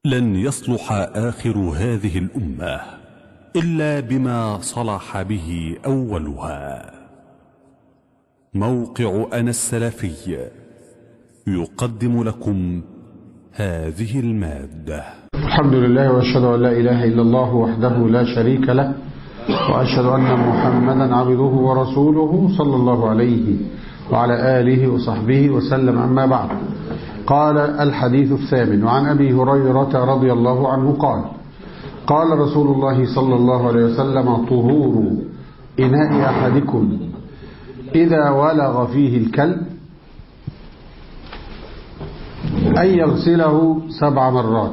لن يصلح آخر هذه الأمة إلا بما صلح به أولها موقع أنا السلفي يقدم لكم هذه المادة الحمد لله وأشهد أن لا إله إلا الله وحده لا شريك له وأشهد أن محمدا عبده ورسوله صلى الله عليه وعلى آله وصحبه وسلم أما بعد قال الحديث الثامن وعن أبي هريرة رضي الله عنه قال قال رسول الله صلى الله عليه وسلم طهور إناء أحدكم إذا ولغ فيه الكلب أن يغسله سبع مرات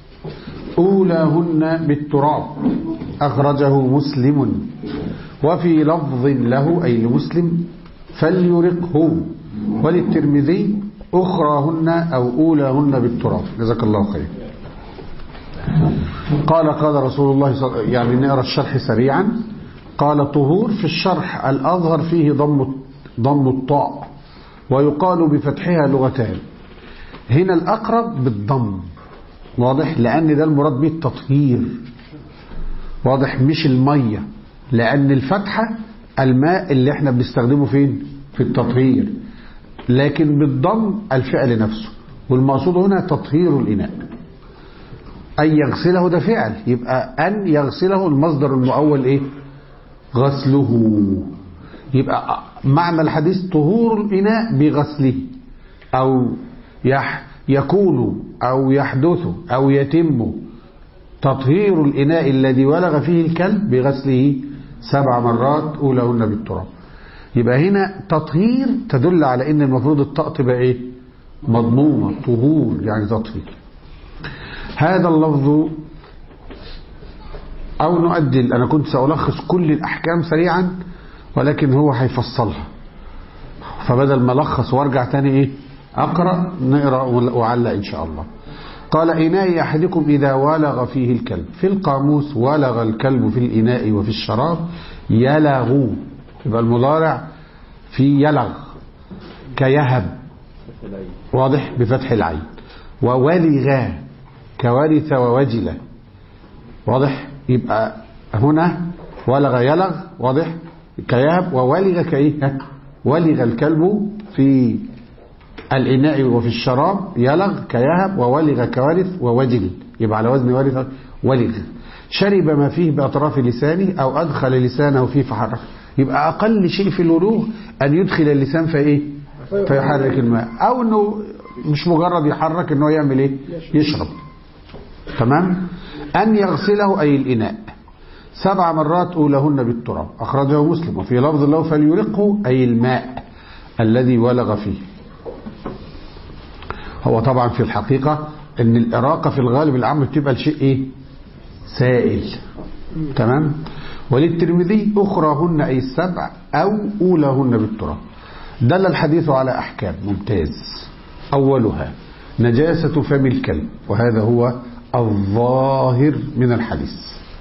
أولاهن بالتراب أخرجه مسلم وفي لفظ له أي لمسلم فليرقه وللترمذي أخراهن أو أولاهن بالتراب جزاك الله خير قال قال رسول الله صلى يعني نقرأ الشرح سريعا قال طهور في الشرح الأظهر فيه ضم ضم الطاء ويقال بفتحها لغتان هنا الأقرب بالضم واضح لأن ده المراد به التطهير واضح مش المية لأن الفتحة الماء اللي احنا بنستخدمه فين في التطهير لكن بالضم الفعل نفسه والمقصود هنا تطهير الإناء أن يغسله ده فعل يبقى أن يغسله المصدر المؤول إيه غسله يبقى معنى الحديث طهور الإناء بغسله أو يح يكون أو يحدث أو يتم تطهير الإناء الذي ولغ فيه الكلب بغسله سبع مرات أولهن بالتراب يبقى هنا تطهير تدل على ان المفروض الطاء تبقى ايه مضمومه طهور يعني تطهير هذا اللفظ او نؤجل انا كنت سالخص كل الاحكام سريعا ولكن هو هيفصلها فبدل ما الخص وارجع تاني ايه اقرا نقرا واعلق ان شاء الله قال إناء أحدكم إذا ولغ فيه الكلب في القاموس ولغ الكلب في الإناء وفي الشراب يلغ يبقى المضارع في يلغ كيهب واضح بفتح العين وولغ كورث ووجل واضح يبقى هنا ولغ يلغ واضح كيهب وولغ كايه ولغ الكلب في الإناء وفي الشراب يلغ كيهب وولغ كورث ووجل يبقى على وزن ورث ولغ شرب ما فيه بأطراف لسانه أو أدخل لسانه فيه فحرك يبقى أقل شيء في الولوغ أن يدخل اللسان في إيه فيحرك الماء أو أنه مش مجرد يحرك أنه يعمل إيه يشرب تمام أن يغسله أي الإناء سبع مرات أولهن بالتراب أخرجه مسلم وفي لفظ له فليرقه أي الماء الذي ولغ فيه هو طبعا في الحقيقة ان الإراقة في الغالب العام بتبقى الشيء ايه سائل تمام وللترمذي أخراهن أي السبع أو أولاهن بالتراب دل الحديث على أحكام ممتاز أولها نجاسة فم الكلب وهذا هو الظاهر من الحديث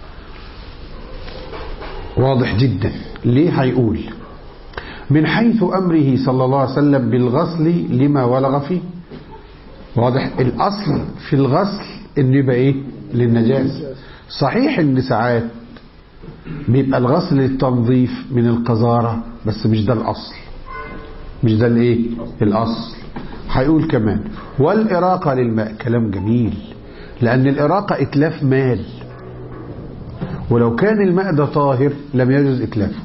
واضح جدا ليه هيقول من حيث أمره صلى الله عليه وسلم بالغسل لما ولغ فيه واضح الأصل في الغسل إنه يبقى إيه للنجاسة صحيح إن ساعات بيبقى الغسل للتنظيف من القذارة بس مش ده الأصل مش ده الإيه الأصل هيقول كمان والإراقة للماء كلام جميل لأن الإراقة إتلاف مال ولو كان الماء ده طاهر لم يجوز إتلافه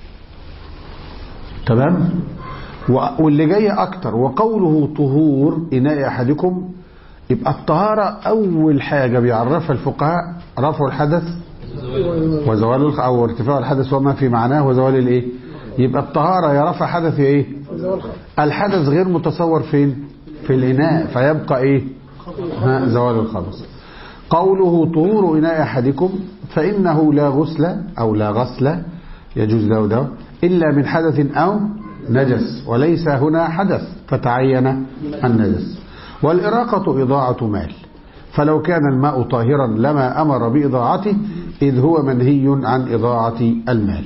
تمام واللي جاي أكتر وقوله طهور إناء أحدكم يبقى الطهارة أول حاجة بيعرفها الفقهاء رفع الحدث وزوال أو ارتفاع الحدث وما في معناه وزوال الإيه يبقى الطهارة يا رفع حدث إيه الحدث غير متصور فين في الإناء فيبقى إيه ها زوال الخبث قوله طهور إناء أحدكم فإنه لا غسل أو لا غسل يجوز له ده إلا من حدث أو نجس وليس هنا حدث فتعين النجس والإراقة إضاعة مال فلو كان الماء طاهرا لما أمر بإضاعته إذ هو منهي عن إضاعة المال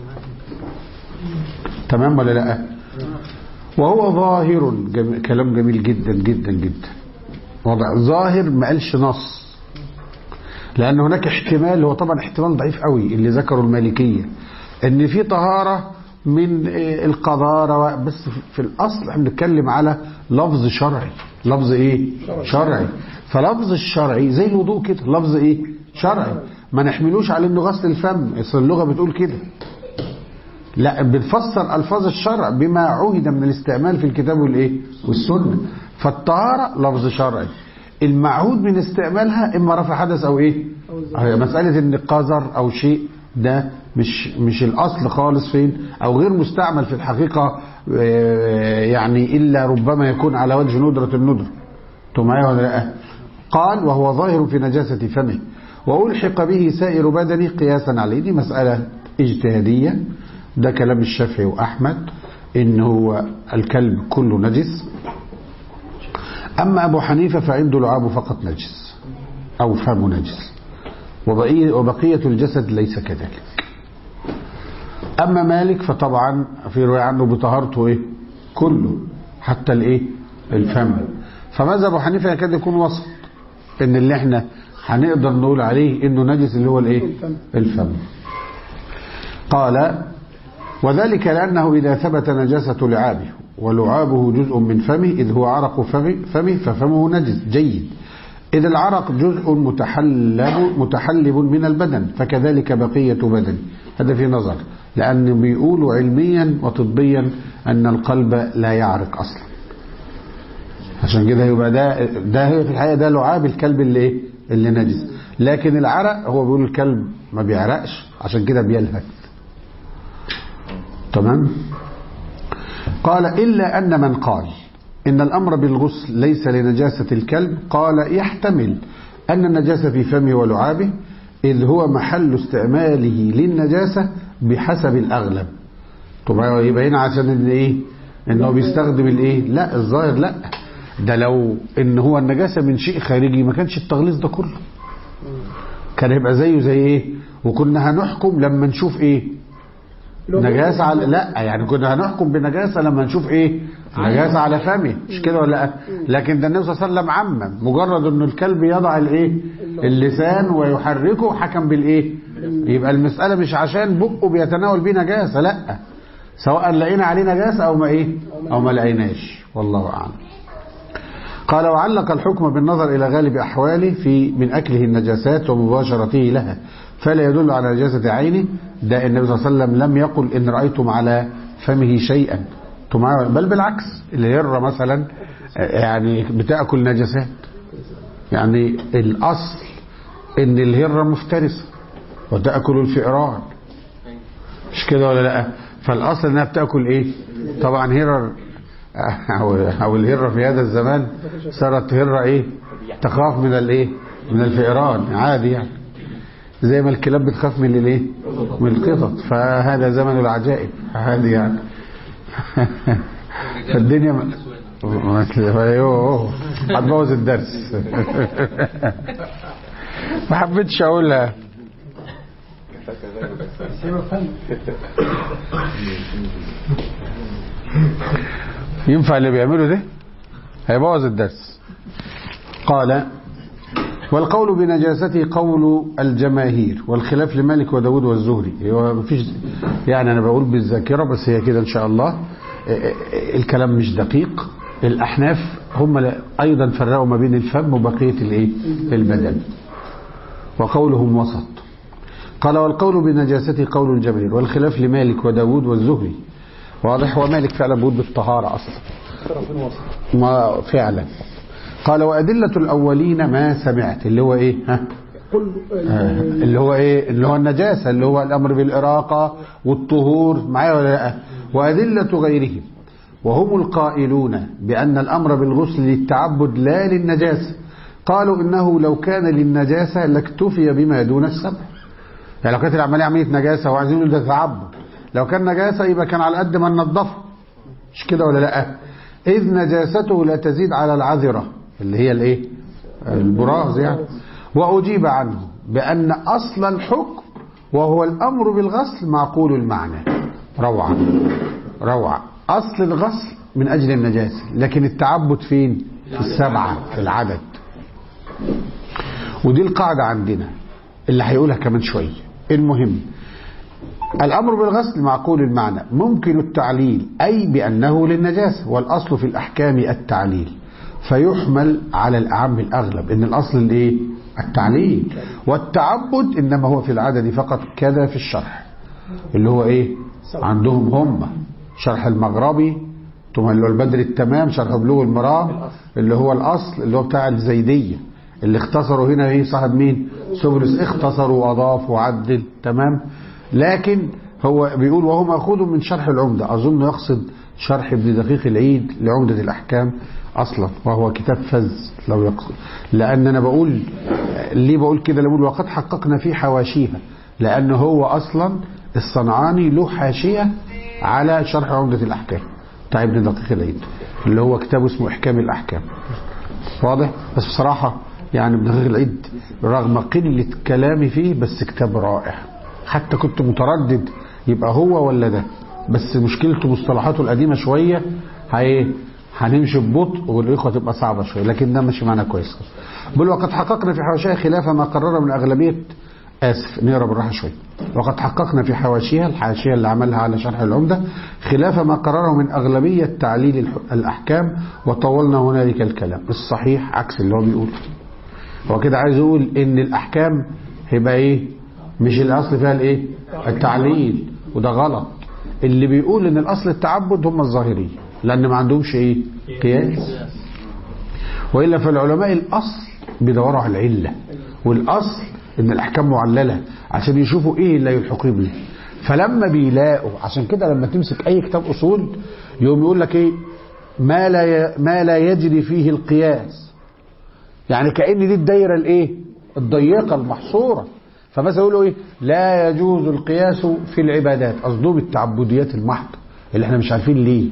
تمام ولا لا وهو ظاهر جم... كلام جميل جدا جدا جدا وضع ظاهر ما قالش نص لأن هناك احتمال هو طبعا احتمال ضعيف قوي اللي ذكره المالكية ان في طهارة من آه، القذارة بس في الأصل احنا بنتكلم على لفظ شرعي لفظ ايه شرعي فلفظ الشرعي زي الوضوء كده لفظ ايه شرعي ما نحملوش على انه غسل الفم اصل اللغة بتقول كده لا بنفسر الفاظ الشرع بما عهد من الاستعمال في الكتاب والايه والسنه فالطهاره لفظ شرعي المعهود من استعمالها اما رفع حدث او ايه هي مساله ان قذر او شيء ده مش مش الاصل خالص فين او غير مستعمل في الحقيقه آه، يعني الا ربما يكون على وجه ندره الندره انتوا معايا ولا لا قال وهو ظاهر في نجاسه فمه والحق به سائر بدنه قياسا عليه دي مساله اجتهاديه ده كلام الشافعي واحمد ان هو الكلب كله نجس اما ابو حنيفه فعنده لعابه فقط نجس او فمه نجس وبقيه وبقيه الجسد ليس كذلك اما مالك فطبعا في روايه عنه بطهارته ايه كله حتى الايه الفم فماذا ابو حنيفه يكاد يكون وسط ان اللي احنا هنقدر نقول عليه انه نجس اللي هو الايه الفم قال وذلك لأنه إذا ثبت نجاسة لعابه ولعابه جزء من فمه إذ هو عرق فمه, فمه ففمه نجس جيد إذ العرق جزء متحلب متحلب من البدن فكذلك بقية بدنه هذا في نظر لأن بيقولوا علميا وطبيا أن القلب لا يعرق أصلا عشان كده يبقى ده ده هي في الحقيقة ده لعاب الكلب اللي إيه؟ اللي نجس لكن العرق هو بيقول الكلب ما بيعرقش عشان كده بيلهث تمام قال إلا أن من قال إن الأمر بالغسل ليس لنجاسة الكلب قال يحتمل أن النجاسة في فمه ولعابه إذ هو محل استعماله للنجاسة بحسب الأغلب طبعا يبقى هنا عشان إن إيه إنه بيستخدم الإيه لا الظاهر لا ده لو إن هو النجاسة من شيء خارجي ما كانش التغليظ ده كله كان يبقى زيه زي إيه وكنا هنحكم لما نشوف إيه نجاسة على لا يعني كنا هنحكم بنجاسة لما نشوف ايه نجاسة على فمه مش كده ولا لا لكن ده النبي صلى الله عليه وسلم عمم مجرد انه الكلب يضع الايه اللسان ويحركه حكم بالايه يبقى المسألة مش عشان بقه بيتناول بيه نجاسة لا سواء لقينا عليه نجاسة او ما ايه او ما لقيناش والله اعلم قال وعلق الحكم بالنظر إلى غالب أحواله في من أكله النجاسات ومباشرته لها فلا يدل على نجاسة عينه ده النبي صلى الله عليه وسلم لم يقل إن رأيتم على فمه شيئا أنتم معايا؟ بل بالعكس الهرة مثلا يعني بتأكل نجاسات يعني الأصل إن الهرة مفترسة وتأكل الفئران مش كده ولا لا فالأصل إنها بتأكل إيه طبعا هرر أو, أو الهرة في هذا الزمان صارت هرة إيه تخاف من الإيه من الفئران عادي يعني زي ما الكلاب بتخاف من الايه من القطط فهذا زمن العجائب عادي يعني فالدنيا م... ايوه هتبوظ الدرس ما حبيتش اقولها ينفع اللي بيعمله ده هيبوظ الدرس قال والقول بنجاسته قول الجماهير والخلاف لمالك وداود والزهري هو مفيش يعني انا بقول بالذاكره بس هي كده ان شاء الله الكلام مش دقيق الاحناف هم ايضا فرقوا ما بين الفم وبقيه الايه البدن وقولهم وسط قال والقول بنجاسته قول الجماهير والخلاف لمالك وداود والزهري واضح ومالك فعلا بيقول بالطهاره اصلا ما فعلا قال وأدلة الأولين ما سمعت اللي هو إيه ها آه اللي هو إيه اللي هو النجاسة اللي هو الأمر بالإراقة والطهور معايا ولا لا وأدلة غيرهم وهم القائلون بأن الأمر بالغسل للتعبد لا للنجاسة قالوا إنه لو كان للنجاسة لاكتفي بما دون السبع يعني لو كانت العملية عملية نجاسة وعايزين نقول ده تعبد لو كان نجاسة يبقى كان على قد ما ننضفه مش كده ولا لا إذ نجاسته لا تزيد على العذرة اللي هي الايه البراز يعني واجيب عنه بان اصل الحكم وهو الامر بالغسل معقول المعنى روعه روعه اصل الغسل من اجل النجاسه لكن التعبد فين في السبعه في العدد ودي القاعده عندنا اللي هيقولها كمان شوية المهم الأمر بالغسل معقول المعنى ممكن التعليل أي بأنه للنجاسة والأصل في الأحكام التعليل فيحمل على الأعم الأغلب إن الأصل الإيه؟ التعليل والتعبد إنما هو في العدد فقط كذا في الشرح اللي هو إيه عندهم هم شرح المغربي ثم اللي هو البدر التمام شرح بلوغ المرام اللي هو الأصل اللي هو بتاع الزيدية اللي اختصروا هنا ايه صاحب مين سبرس اختصروا واضاف وعدل تمام لكن هو بيقول وهو ماخوذ من شرح العمدة أظن يقصد شرح ابن دقيق العيد لعمدة الأحكام أصلا وهو كتاب فز لو يقصد لأن أنا بقول ليه بقول كده بقول وقد حققنا في حواشيها لأن هو أصلا الصنعاني له حاشية على شرح عمدة الأحكام بتاع ابن دقيق العيد اللي هو كتاب اسمه إحكام الأحكام واضح بس بصراحة يعني ابن دقيق العيد رغم قلة كلامي فيه بس كتاب رائع حتى كنت متردد يبقى هو ولا ده بس مشكلته مصطلحاته القديمة شوية هي هنمشي ببطء والاخوه تبقى صعبه شويه لكن ده ماشي معانا كويس بل وقد حققنا في حواشيها خلاف ما قرر من اغلبيه اسف نقرا بالراحه شويه وقد حققنا في حواشيها الحاشيه اللي عملها على شرح العمده خلاف ما قرره من اغلبيه تعليل الح- الاحكام وطولنا هنالك الكلام الصحيح عكس اللي هو بيقوله هو كده عايز يقول ان الاحكام هيبقى ايه مش الاصل فيها الايه التعليل وده غلط اللي بيقول ان الاصل التعبد هم الظاهريه لان ما عندهمش ايه قياس والا فالعلماء الاصل بيدوروا على العله والاصل ان الاحكام معلله عشان يشوفوا ايه اللي يلحقوا به فلما بيلاقوا عشان كده لما تمسك اي كتاب اصول يقوم يقول لك ايه ما لا ي... ما لا يجري فيه القياس يعني كأن دي الدايرة الايه الضيقة المحصورة فمثلا يقولوا ايه لا يجوز القياس في العبادات قصدهم التعبديات المحضة اللي احنا مش عارفين ليه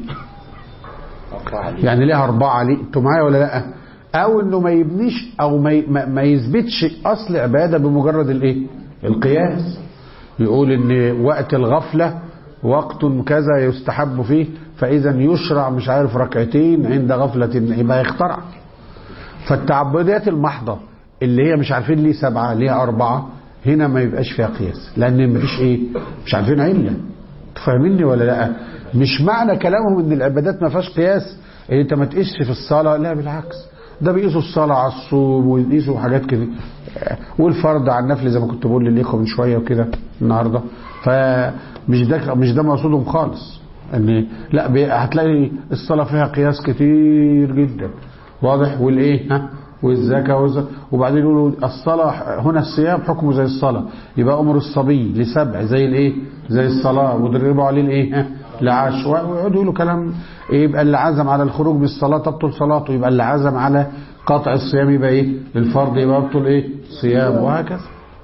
يعني ليها أربعة ليه انتوا معايا ولا لا أو إنه ما يبنيش أو ما ي- ما- ما يثبتش أصل عبادة بمجرد الإيه القياس يقول إن وقت الغفلة وقت كذا يستحب فيه فإذا يشرع مش عارف ركعتين عند غفلة يبقى يخترع فالتعبدات المحضة اللي هي مش عارفين ليه سبعة ليه أربعة هنا ما يبقاش فيها قياس لأن مفيش إيه مش عارفين علة تفهمني ولا لا مش معنى كلامهم ان العبادات ما فيهاش قياس ان انت ما تقيسش في الصلاه لا بالعكس ده بيقيسوا الصلاه على الصوم ويقيسوا حاجات كده والفرض على النفل زي ما كنت بقول للاخوه من شويه وكده النهارده فمش ده مش ده مقصودهم خالص ان لا بي- هتلاقي الصلاه فيها قياس كتير جدا واضح والايه ها والزكاه والز- وبعدين يقولوا الصلاه هنا الصيام حكمه زي الصلاه يبقى امر الصبي لسبع زي الايه زي الصلاه وضربوا عليه الايه ها لعش ويقعدوا يقولوا كلام يبقى اللي عزم على الخروج من الصلاه تبطل صلاته يبقى اللي عزم على قطع الصيام يبقى ايه الفرض يبقى يبطل ايه صيام وهكذا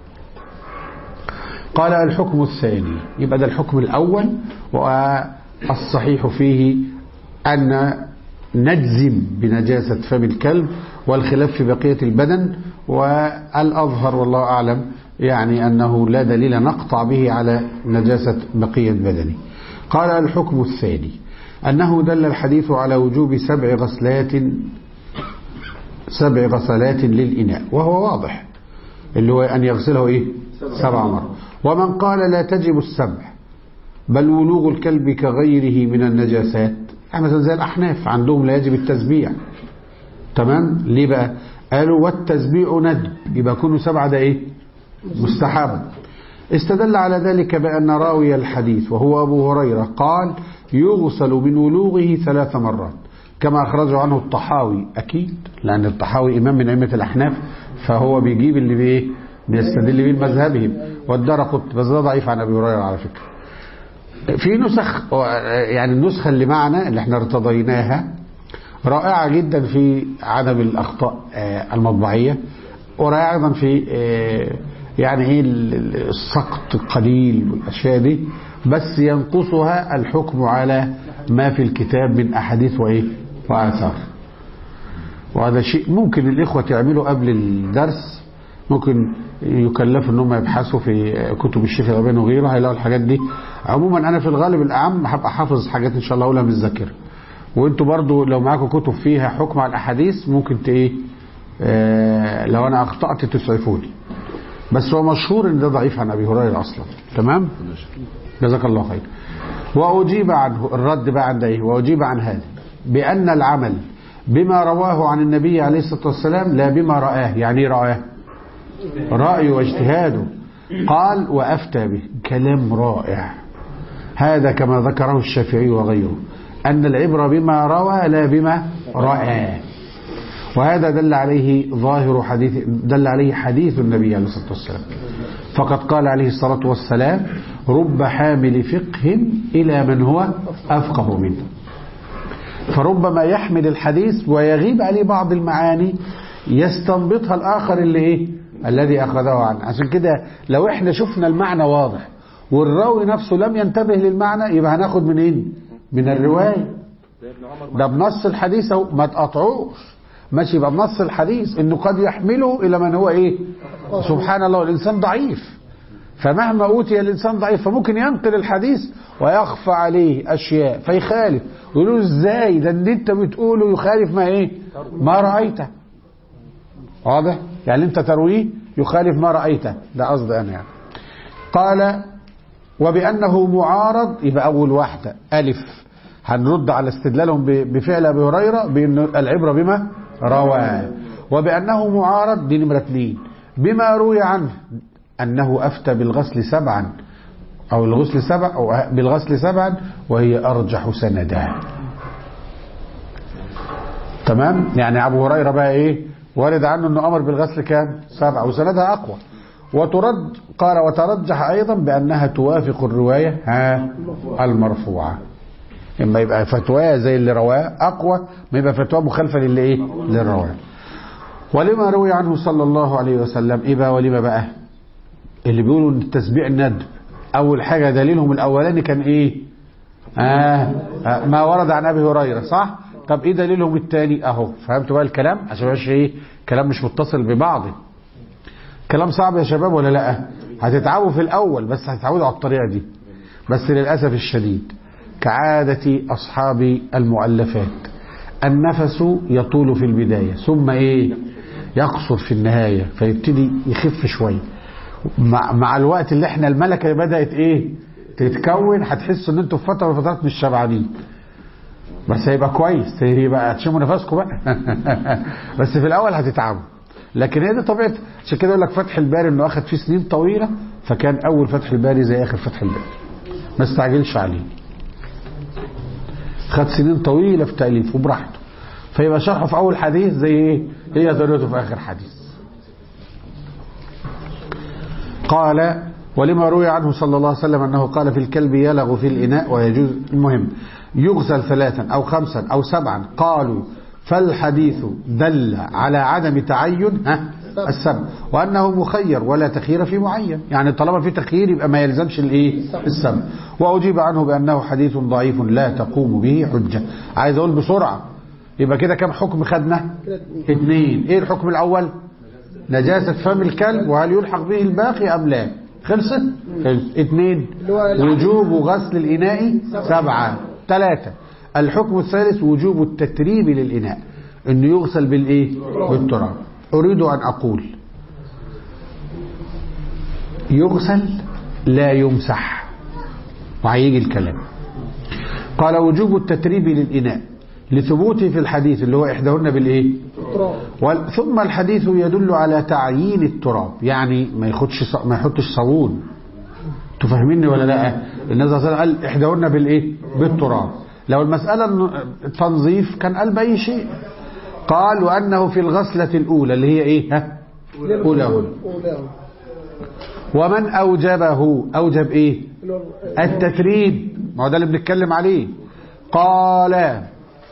قال الحكم الثاني يبقى ده الحكم الأول والصحيح فيه أن نجزم بنجاسة فم الكلب والخلاف في بقية البدن والأظهر والله أعلم يعني أنه لا دليل نقطع به على نجاسة بقية بدنه قال الحكم الثاني أنه دل الحديث على وجوب سبع غسلات سبع غسلات للإناء وهو واضح اللي هو أن يغسله إيه سبع مرات ومن قال لا تجب السبع بل ولوغ الكلب كغيره من النجاسات يعني مثلا زي الأحناف عندهم لا يجب التسبيع تمام ليه بقى قالوا والتسبيع ندب يبقى كونه سبعة ده إيه مستحب استدل على ذلك بأن راوي الحديث وهو أبو هريرة قال يغسل من ولوغه ثلاث مرات كما أخرجه عنه الطحاوي أكيد لأن الطحاوي إمام من أئمة الأحناف فهو بيجيب اللي بإيه بيستدل بيه مذهبهم والدار قط بس ده ضعيف عن أبي هريرة على فكرة في نسخ يعني النسخة اللي معنا اللي احنا ارتضيناها رائعة جدا في عدم الأخطاء آه، المطبعية ورائعة أيضا في آه، يعني ايه ال- ال- السقط القليل والأشياء دي بس ينقصها الحكم على ما في الكتاب من أحاديث وإيه وآثار وهذا شيء ممكن الإخوة يعملوا قبل الدرس ممكن يكلفوا انهم يبحثوا في كتب الشيخ الألباني وغيره هيلاقوا الحاجات دي عموما انا في الغالب الاعم هبقى حافظ حاجات ان شاء الله اقولها من الذاكره وانتوا برضو لو معاكم كتب فيها حكم على الاحاديث ممكن ت ايه آه لو انا اخطات تسعفوني بس هو مشهور ان ده ضعيف عن ابي هريره اصلا تمام جزاك الله خير واجيب عنه الرد بقى عند ايه واجيب عن هذا بان العمل بما رواه عن النبي عليه الصلاه والسلام لا بما راه يعني ايه راه رايه واجتهاده قال وافتى به كلام رائع هذا كما ذكره الشافعي وغيره ان العبره بما روى لا بما راى وهذا دل عليه ظاهر حديث دل عليه حديث النبي عليه الصلاه والسلام فقد قال عليه الصلاه والسلام رب حامل فقه الى من هو افقه منه فربما يحمل الحديث ويغيب عليه بعض المعاني يستنبطها الاخر اللي ايه الذي اخذه عنه عشان كده لو احنا شفنا المعنى واضح والراوي نفسه لم ينتبه للمعنى يبقى هناخد منين من الروايه ده بنص الحديث اهو ما تقطعوش ماشي يبقى بنص الحديث انه قد يحمله الى من هو ايه سبحان الله الانسان ضعيف فمهما اوتي الانسان ضعيف فممكن ينقل الحديث ويخفى عليه اشياء فيخالف يقولوا له ازاي ده اللي انت بتقوله يخالف ما ايه ما رايته واضح يعني انت ترويه يخالف ما رايته ده قصدي انا يعني قال وبانه معارض يبقى اول واحده الف هنرد على استدلالهم ب- بفعل ابي هريره بان العبره بما روى وبانه معارض دي نمره اثنين بما روي عنه انه افتى بالغسل سبعا او الغسل سبع او بالغسل سبعا وهي ارجح سندا تمام يعني ابو هريره بقى ايه وارد عنه انه امر بالغسل كام سبعه وسندها اقوى وترد قال وترجح ايضا بانها توافق الروايه ها المرفوعه اما يبقى فتواه زي اللي رواه اقوى ما يبقى فتواه مخالفه للي ايه للرواه ولما روي عنه صلى الله عليه وسلم ايه بقى ولما بقى اللي بيقولوا ان التسبيع الندب اول حاجه دليلهم الاولاني كان ايه آه آه، ما ورد عن ابي هريره صح طب ايه دليلهم الثاني اهو فهمتوا بقى الكلام عشان ما يبقاش ايه كلام مش متصل ببعضه كلام صعب يا شباب ولا لا هتتعبوا في الاول بس هتتعودوا على الطريقه دي بس للاسف الشديد كعاده اصحاب المؤلفات النفس يطول في البدايه ثم ايه يقصر في النهايه فيبتدي يخف شويه مع, مع الوقت اللي احنا الملكه بدات ايه تتكون هتحسوا ان انتوا في فتره من الفترات مش شبعانين بس هيبقى كويس هيبقى هتشموا نفسكم بقى بس في الاول هتتعبوا لكن هي دي طبيعه عشان كده يقول لك فتح الباري انه اخذ فيه سنين طويله فكان اول فتح الباري زي اخر فتح الباري ما استعجلش عليه خد سنين طويله في تاليفه براحته فيبقى شرحه في اول حديث زي ايه هي طريقته في اخر حديث قال ولما روي عنه صلى الله عليه وسلم انه قال في الكلب يلغ في الاناء ويجوز المهم يغسل ثلاثا او خمسا او سبعا قالوا فالحديث دل على عدم تعين ها السبع وانه مخير ولا تخيير في معين يعني طالما في تخيير يبقى ما يلزمش الايه السبع واجيب عنه بانه حديث ضعيف لا تقوم به حجه عايز اقول بسرعه يبقى كده كم حكم خدنا اثنين ايه الحكم الاول نجاسة فم الكلب وهل يلحق به الباقي أم لا خلصت خلصت. اثنين وجوب غسل الإناء سبعة ثلاثة الحكم الثالث وجوب التتريب للإناء انه يغسل بالايه بالتراب اريد ان اقول يغسل لا يمسح وهيجي الكلام قال وجوب التتريب للإناء لثبوته في الحديث اللي هو إحداهن بالإيه وال- ثم الحديث يدل على تعيين التراب يعني ما ياخدش ص- ما يحطش صابون تفهمني ولا لا النبي صلى الله عليه وسلم قال إحداهن بالإيه بالتراب لو المسألة إنه تنظيف كان قال بأي شيء قال وأنه في الغسلة الأولى اللي هي إيه ها أولاهن ومن أوجبه أوجب إيه التتريب ما هو ده اللي بنتكلم عليه قال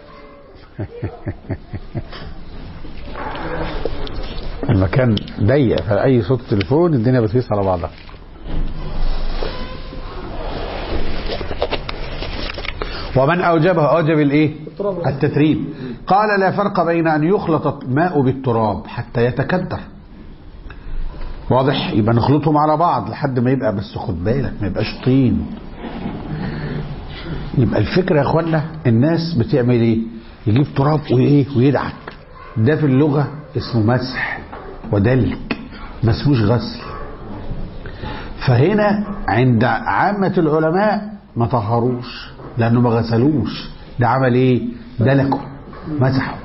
المكان ضيق فأي صوت تليفون الدنيا بتقيس على بعضها ومن أوجبه أوجب الإيه التتريب قال لا فرق بين أن يخلط الماء بالتراب حتى يتكدر واضح يبقى نخلطهم على بعض لحد ما يبقى بس خد بالك ما يبقاش طين يبقى الفكرة يا اخوانا الناس بتعمل ايه يجيب تراب وايه ويدعك ده في اللغة اسمه مسح ودلك ما اسموش غسل فهنا عند عامة العلماء ما طهروش لأنه ما غسلوش ده عمل ايه دلكوا مسحوا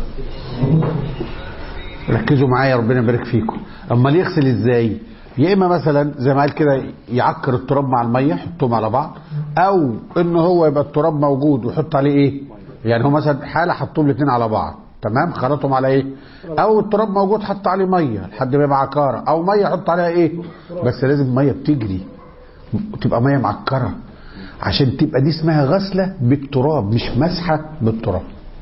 ركزوا معايا ربنا يبارك فيكم امال يغسل ازاي يا اما مثلا زي ما قال كده يعكر التراب مع الميه يحطهم على بعض او ان هو يبقى التراب موجود ويحط عليه ايه يعني هو مثلا حاله حطهم الاثنين على بعض تمام خلطهم على ايه او التراب موجود حط عليه ميه لحد ما يبقى عكاره او ميه يحط عليها ايه بس لازم ميه بتجري تبقى ميه معكره عشان تبقى دي اسمها غسله بالتراب مش مسحه بالتراب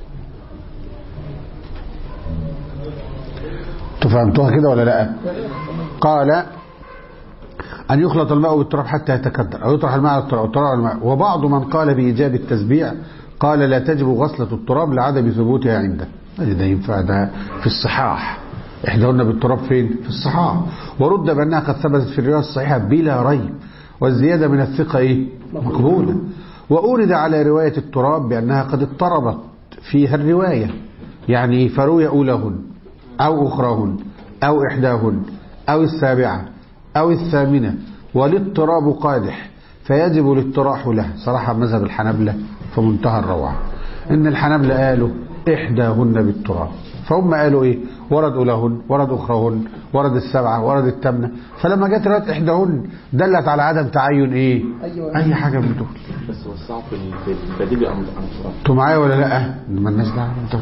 انتوا فهمتوها كده ولا لا قال أن يخلط الماء بالتراب حتى يتكدر أو يطرح الماء على التراب والتراب على الماء وبعض من قال بإيجاب التسبيع قال لا تجب غسلة التراب لعدم ثبوتها عنده ده ينفع ده في الصحاح إحداهن بالتراب فين في الصحاح ورد بأنها قد ثبتت في الرواية الصحيحة بلا ريب والزيادة من الثقة إيه مقبولة وأورد على رواية التراب بأنها قد اضطربت فيها الرواية يعني فروي أولهن أو أخراهن أو إحداهن أو السابعة أو الثامنة والاضطراب قادح فيجب الاطراح له صراحة مذهب الحنبلة في منتهى الروعة إن الحنبلة قالوا إحداهن بالتراب فهم قالوا إيه ورد أولهن ورد أخراهن ورد السبعة ورد الثامنة فلما جت رواية إحداهن دلت على عدم تعين إيه أيوة. أي حاجة من دول بس وسعوا في ال- في البديل عن عن التراب انتوا معايا ولا لا مالناش دعوه انتوا-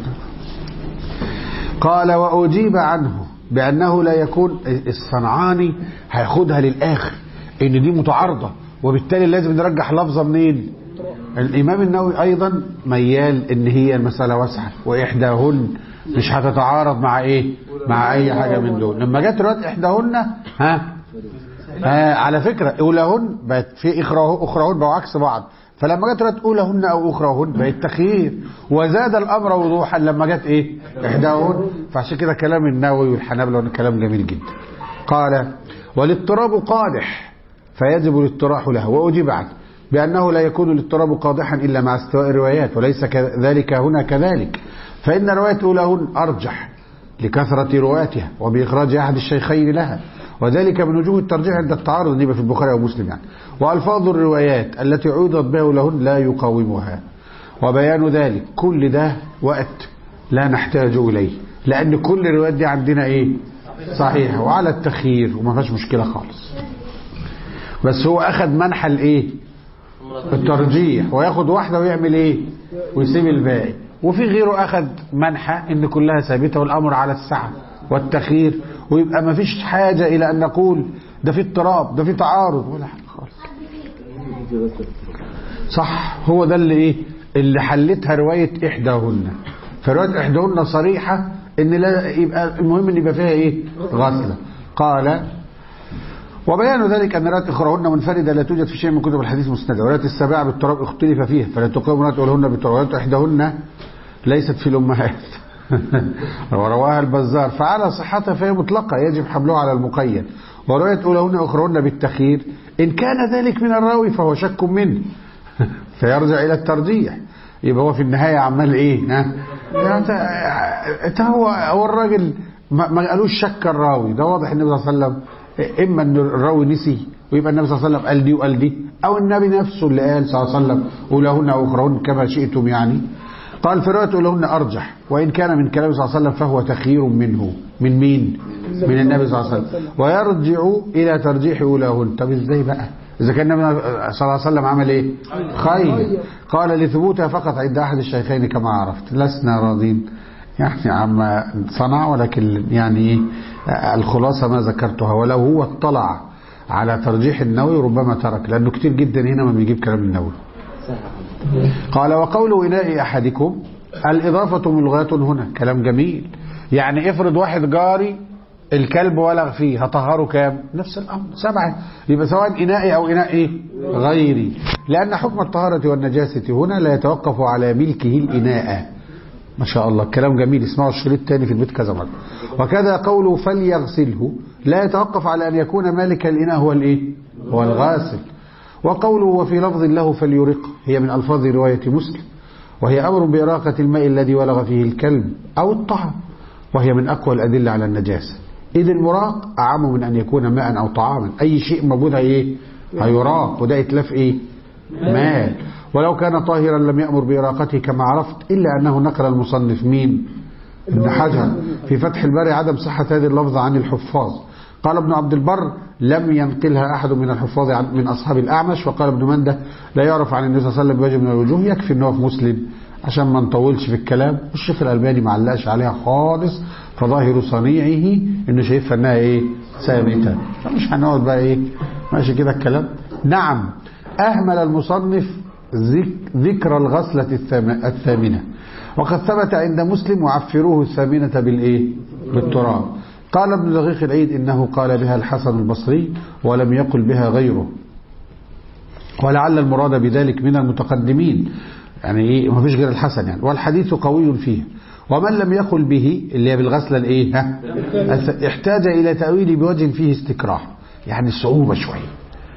قال واجيب عنه بانه لا يكون الصنعاني هياخدها للاخر ان دي متعارضه وبالتالي لازم نرجح لفظه منين الامام النووي ايضا ميال ان هي المساله واسعه واحداهن مش هتتعارض مع ايه مع اي حاجه من دول لما جت روايه احداهن ها آه على فكرة أولهن بقت في إخراه أخراهن بقوا عكس بعض فلما جت رواية أولهن أو أخراهن بقت تخيير وزاد الأمر وضوحا لما جت إيه إحداهن فعشان كده كلام النووي والحنابلة كلام جميل جدا قال والاضطراب قادح فيجب الاطراح له وأجيب عنه بأنه لا يكون الاضطراب قادحا إلا مع استواء الروايات وليس كذلك هنا كذلك فإن رواية أولهن أرجح لكثرة رواتها وبإخراج أحد الشيخين لها وذلك من وجوه الترجيح عند التعارض اللي يبقى في البخاري ومسلم يعني وألفاظ الروايات التي عوضت بها لهن لا يقاومها وبيان ذلك كل ده وقت لا نحتاج إليه لأن كل الروايات دي عندنا إيه صحيحة وعلى التخيير وما فيهاش مشكلة خالص بس هو أخذ منحى الإيه الترجيح وياخد واحدة ويعمل إيه ويسيب الباقي وفي غيره أخذ منحى إن كلها ثابتة والأمر على السعة والتخيير ويبقى ما فيش حاجة إلى أن نقول ده في اضطراب ده في تعارض ولا حاجة خالص صح هو ده اللي ايه اللي حلتها رواية إحداهن فرواية إحداهن صريحة إن لا يبقى المهم إن يبقى فيها إيه غسلة قال وبيان ذلك أن رواية أخراهن منفردة لا توجد في شيء من كتب الحديث مسندة ورواية السباع بالتراب اختلف فيها فلا تقيم رواية أولهن بالتراب ورواية إحداهن ليست في الأمهات ورواها البزار فعلى صحتها فهي مطلقة يجب حملها على المقيد ورواية أولهن أخرهن بالتخيير إن كان ذلك من الراوي فهو شك منه فيرجع إلى الترجيح يبقى هو في النهاية عمال إيه ها يعني انت هو هو الراجل ما ما قالوش شك الراوي ده واضح النبي صلى الله عليه وسلم إما أن الراوي نسي ويبقى النبي صلى الله عليه وسلم قال دي وقال دي أو النبي نفسه اللي قال صلى الله عليه وسلم أولهن أو أخرهن كما شئتم يعني قال في رواية أولهن أرجح وإن كان من كلام صلى الله عليه وسلم فهو تخيير منه من مين من النبي صلى الله عليه وسلم ويرجع إلى ترجيح أولهن طب إزاي بقى إذا كان النبي صلى الله عليه وسلم عمل إيه خير قال لثبوتها فقط عند أحد الشيخين كما عرفت لسنا راضين يعني عما صنع ولكن يعني إيه الخلاصة ما ذكرتها ولو هو اطلع على ترجيح النووي ربما ترك لأنه كتير جدا هنا ما بيجيب كلام النووي قال وقول إناء أحدكم الإضافة ملغاة هنا كلام جميل يعني افرض واحد جاري الكلب ولغ فيه هطهره كام نفس الأمر سبعة يبقى سواء إنائي أو إناء إيه؟ غيري لأن حكم الطهارة والنجاسة هنا لا يتوقف على ملكه الإناء ما شاء الله كلام جميل اسمعوا الشريط تاني في البيت كذا مرة وكذا قوله فليغسله لا يتوقف على أن يكون مالك الإناء هو الإيه هو الغاسل وقوله وفي لفظ له فليرق هي من ألفاظ رواية مسلم وهي أمر بإراقة الماء الذي ولغ فيه الكلب أو الطعام وهي من أقوى الأدلة على النجاسة إذ المراق أعم من أن يكون ماء أو طعاما أي شيء موجود إيه هيراق وده إتلاف إيه مال ولو كان طاهرا لم يأمر بإراقته كما عرفت إلا أنه نقل المصنف مين ابن حجر في فتح الباري عدم صحة هذه اللفظة عن الحفاظ قال ابن عبد البر لم ينقلها أحد من الحفاظ عن- من أصحاب الأعمش وقال ابن منده لا يعرف عن النبي صلى الله عليه وسلم بوجه من الوجوه يكفي أنه في مسلم عشان ما نطولش في الكلام والشيخ الألباني ما علقش عليها خالص فظاهر صنيعه انه شايفها انها ايه ثابته فمش هنقعد بقى ايه ماشي كده الكلام نعم اهمل المصنف ذك- ذكر الغسلة الثام- الثامنة وقد ثبت عند مسلم وعفروه الثامنة بالايه بالتراب قال ابن دقيق العيد انه قال بها الحسن البصري ولم يقل بها غيره ولعل المراد بذلك من المتقدمين يعني ايه ما فيش غير الحسن يعني والحديث قوي فيه ومن لم يقل به اللي هي بالغسله الايه ها احتاج الى تاويل بوجه فيه استكراه يعني صعوبه شويه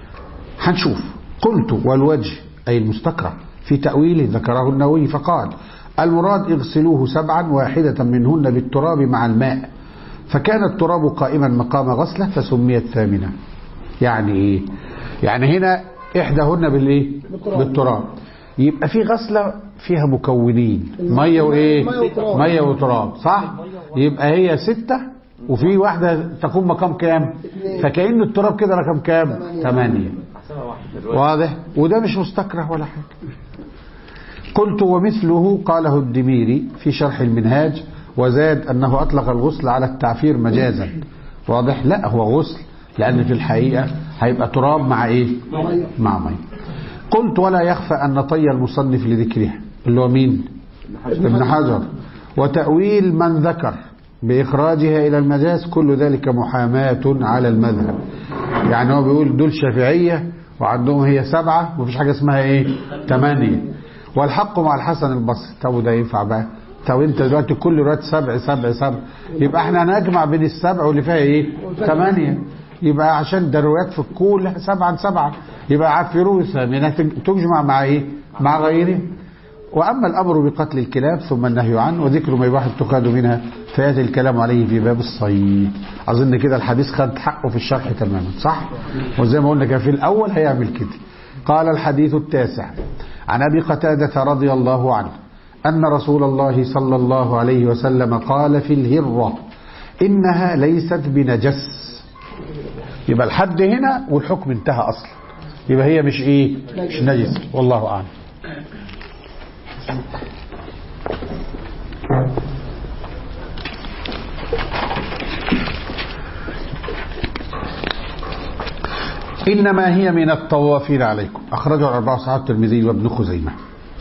هنشوف قلت والوجه اي المستكره في تاويله ذكره النووي فقال المراد اغسلوه سبعا واحده منهن بالتراب مع الماء فكان التراب قائما مقام غسله فسميت ثامنه يعني ايه يعني هنا احداهن بالايه بالتراب يبقى في غسله فيها مكونين ميه وايه ميه وتراب صح يبقى هي ستة وفي واحده تقوم مقام كام فكأن التراب كده رقم كام ثمانية واضح وده مش مستكره ولا حاجه قلت ومثله قاله الدميري في شرح المنهاج وزاد أنه أطلق الغسل على التعفير مجازا واضح لا هو غسل لأن في الحقيقة هيبقى تراب مع إيه مع مي قلت ولا يخفى أن طي المصنف لذكرها اللي هو مين ابن حجر وتأويل من ذكر بإخراجها إلى المجاز كل ذلك محاماة على المذهب يعني هو بيقول دول شافعية وعندهم هي سبعة ومفيش حاجة اسمها ايه ثمانية والحق مع الحسن البصري طب ده ينفع بقى طب انت دلوقتي كل رواية سبع سبع سبع يبقى احنا هنجمع بين السبع واللي فيها ايه ثمانية يبقى عشان ده الروايات في الكل سبعا سبعة يبقى عفروه ثامنة تجمع مع ايه مع غيره وأما الأمر بقتل الكلاب ثم النهي عنه وذكر ما يباح اتخاذ منها فيأتي الكلام عليه في باب الصيد أظن كده الحديث خد حقه في الشرح تماما صح وزي ما قلنا كان في الأول هيعمل كده قال الحديث التاسع عن أبي قتادة رضي الله عنه أن رسول الله صلى الله عليه وسلم قال في الهرة إنها ليست بنجس يبقى الحد هنا والحكم انتهى أصلا يبقى هي مش إيه مش نجس والله أعلم إنما هي من الطوافين عليكم أخرجه الأربعة صحابة الترمذي وابن خزيمة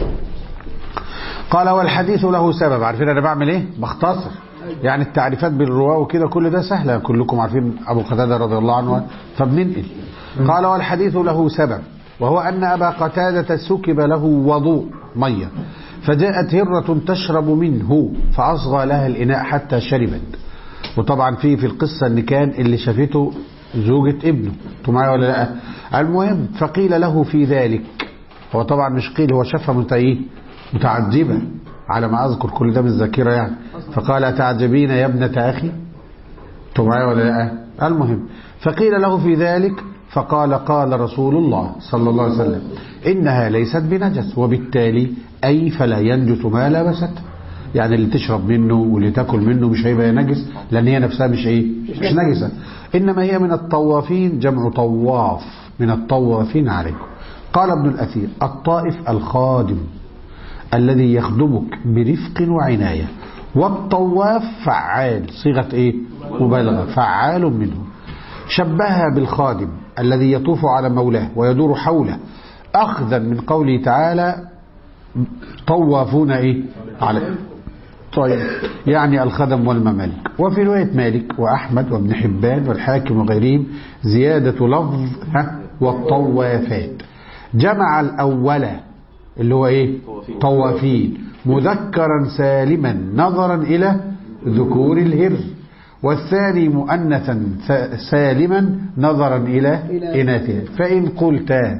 قال والحديث له سبب عارفين أنا بعمل إيه بختصر يعني التعريفات بالرواة وكده كل ده سهلة كلكم عارفين أبو قتادة رضي الله عنه فبننقل قال والحديث له سبب وهو أن أبا قتادة سكب له وضوء مية فجاءت هرة تشرب منه فأصغى لها الإناء حتى شربت وطبعا في في القصة ان كان اللي شافته زوجة ابنه انتوا معايا ولا لا المهم فقيل له في ذلك هو طبعا مش قيل هو شافها مت ايه متعجبة على ما اذكر كل ده من الذاكرة يعني فقال تعجبين يا ابنة اخي انتوا معايا ولا لا المهم فقيل له في ذلك فقال قال رسول الله صلى الله عليه وسلم إنها ليست بنجس وبالتالي أي فلا ينجس ما لبسته يعني اللي تشرب منه واللي تاكل منه مش هيبقى نجس لان هي نفسها مش ايه مش نجسه انما هي من الطوافين جمع طواف من الطوافين عليكم قال ابن الاثير الطائف الخادم الذي يخدمك برفق وعنايه والطواف فعال صيغه ايه مبالغه فعال منه شبهها بالخادم الذي يطوف على مولاه ويدور حوله اخذا من قوله تعالى طوافون ايه عليه طيب يعني الخدم والممالك وفي رواية مالك وأحمد وابن حبان والحاكم وغيرهم زيادة لفظ ها والطوافات جمع الأول اللي هو إيه طوافين مذكرا سالما نظرا إلى ذكور الهر والثاني مؤنثا سالما نظرا إلى إناثها فإن قلتا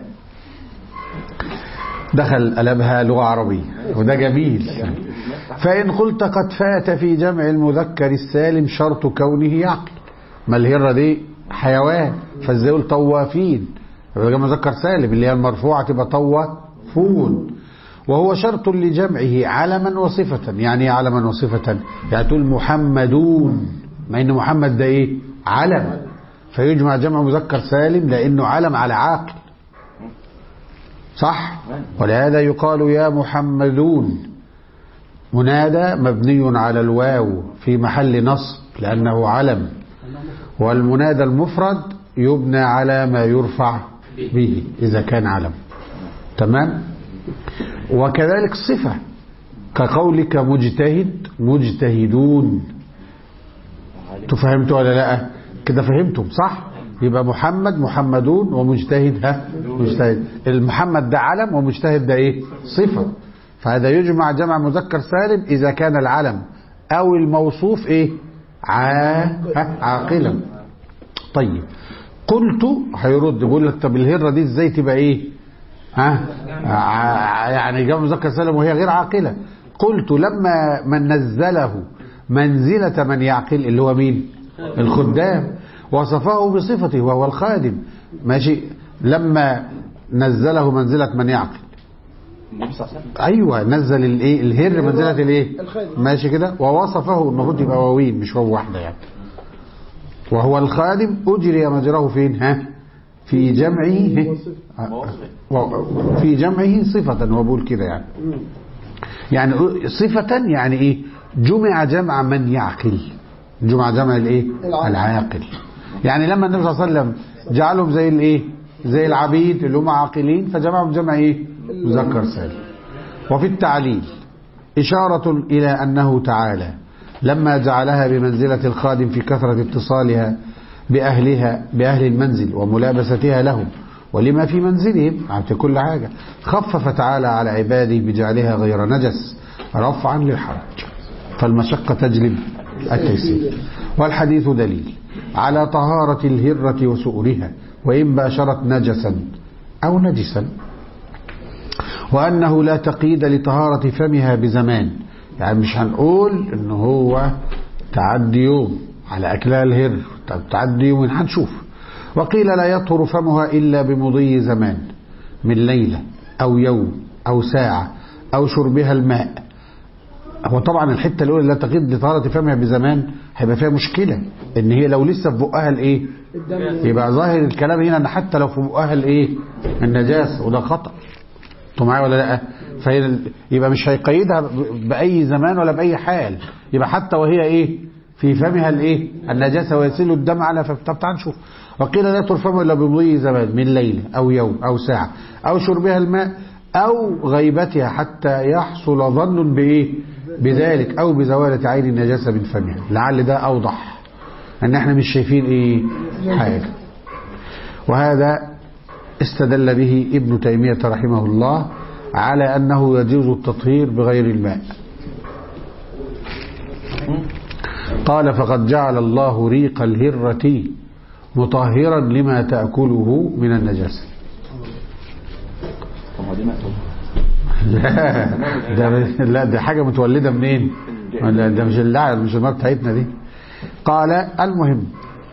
دخل قلبها لغة عربية وده جميل فإن قلت قد فات في جمع المذكر السالم شرط كونه يعقل ما الهرة دي حيوان فازاي يقول طوافين يبقى جمع مذكر سالم اللي هي المرفوعة تبقى طوافون وهو شرط لجمعه علما وصفة يعني ايه علما وصفة يعني تقول محمدون مع ان محمد ده ايه علم فيجمع جمع مذكر سالم لانه علم على عاقل صح ولهذا يقال يا محمدون منادى مبني على الواو في محل نصب لأنه علم والمنادى المفرد يبنى على ما يرفع به إذا كان علم تمام وكذلك صفة كقولك مجتهد مجتهدون تفهمتوا ولا لا كده فهمتم صح يبقى محمد محمدون ومجتهد ها مجتهد المحمد ده علم ومجتهد ده ايه صفة فهذا يجمع جمع مذكر سالم إذا كان العلم أو الموصوف إيه عا... ها؟ عاقلا طيب قلت هيرد بيقول لك طب الهرة دي ازاي تبقى ايه ها ع- يعني جمع مذكر سالم وهي غير عاقلة قلت لما من نزله منزلة من يعقل اللي هو مين الخدام وصفه بصفته وهو الخادم ماشي لما نزله منزلة من يعقل النبي صلى الله عليه وسلم ايوه نزل الايه الهر منزله الايه الخادم. ماشي كده ووصفه المفروض يبقى واوين مش واو واحده يعني وهو الخادم اجري مجراه فين ها في جمعه و- في جمعه صفة وبقول كده يعني يعني صفة يعني ايه جمع جمع من يعقل جمع جمع الايه العاقل. العاقل يعني لما النبي صلى الله عليه وسلم جعلهم زي الايه زي العبيد اللي هم عاقلين فجمعهم جمع ايه مذكر سالم وفي التعليل إشارة إلى أنه تعالى لما جعلها بمنزلة الخادم في كثرة اتصالها بأهلها بأهل المنزل وملابستها لهم ولما في منزلهم عمت كل حاجة خفف تعالى على عباده بجعلها غير نجس رفعا للحرج فالمشقة تجلب التيسير والحديث دليل على طهارة الهرة وسؤرها وإن باشرت نجسا أو نجسا وأنه لا تقييد لطهارة فمها بزمان يعني مش هنقول إن هو تعدي يوم على أكلها الهر طب تعدي يوم هنشوف وقيل لا يطهر فمها إلا بمضي زمان من ليلة أو يوم أو ساعة أو شربها الماء هو طبعا الحته الاولى لا تقيد لطهاره فمها بزمان هيبقى فيها مشكله ان هي لو لسه في بقها الايه الدم يبقى ظاهر الكلام هنا ان حتى لو في بقها الايه النجاسه وده خطا انتوا معايا ولا لا فهي يبقى مش هيقيدها ب- باي زمان ولا باي حال يبقى حتى وهي ايه في فمها الايه النجاسه ويسيل الدم على فم طب تعال نشوف وقيل لا ترفم الا بمضي زمان من ليله او يوم او ساعه او شربها الماء او غيبتها حتى يحصل ظن بايه بذلك او بزوالة عين النجاسه من فمها لعل ده اوضح ان احنا مش شايفين ايه حاجه وهذا استدل به ابن تيمية رحمه الله على أنه يجوز التطهير بغير الماء قال فقد جعل الله ريق الهرة مطهرا لما تأكله من النجاسة طب ما دي مقتول لا ده لا ده حاجة متولدة منين لا ده مش لا مش الماء بتاعتنا دي قال المهم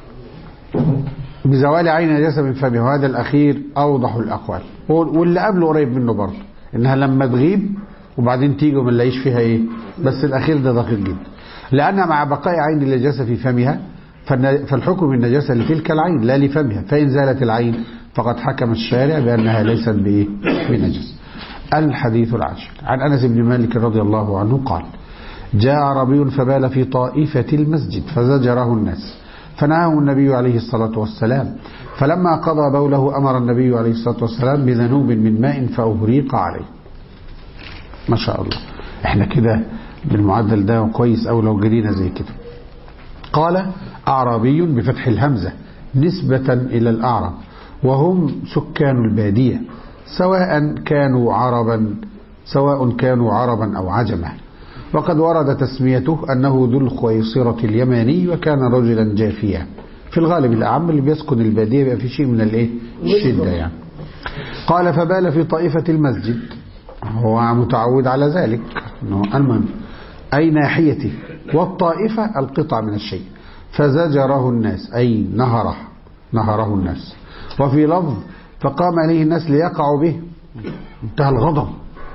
بزوال عين نجاسة من فمه وهذا الأخير أوضح الأقوال واللي قبله قريب منه برضه إنها لما تغيب وبعدين تيجي وما نلاقيش فيها إيه بس الأخير ده دقيق جدا لأن مع بقاء عين النجاسة في فمها فالن- فالحكم بالنجاسة لتلك العين لا لفمها فإن زالت العين فقد حكم الشارع بأنها ليست بإيه بنجس الحديث العاشر عن أنس بن مالك رضي الله عنه قال جاء عربي فبال في طائفة المسجد فزجره الناس فنهاه النبي عليه الصلاة والسلام فلما قضى بوله أمر النبي عليه الصلاة والسلام بذنوب من ماء فأهريق عليه ما شاء الله احنا كده بالمعدل ده كويس أو لو جرينا زي كده قال أعرابي بفتح الهمزة نسبة إلى الأعرب وهم سكان البادية سواء كانوا عربا سواء كانوا عربا أو عجما وقد ورد تسميته أنه ذو الخويصرة اليماني وكان رجلا جافيا في الغالب الأعم اللي بيسكن البادية بيبقى في شيء من الإيه الشدة يعني قال فبال في طائفة المسجد هو متعود على ذلك إنه المهم أي ناحيته والطائفة القطع من الشيء فزجره الناس أي نهره نهره الناس وفي لفظ فقام إليه الناس ليقعوا به انتهى الغضب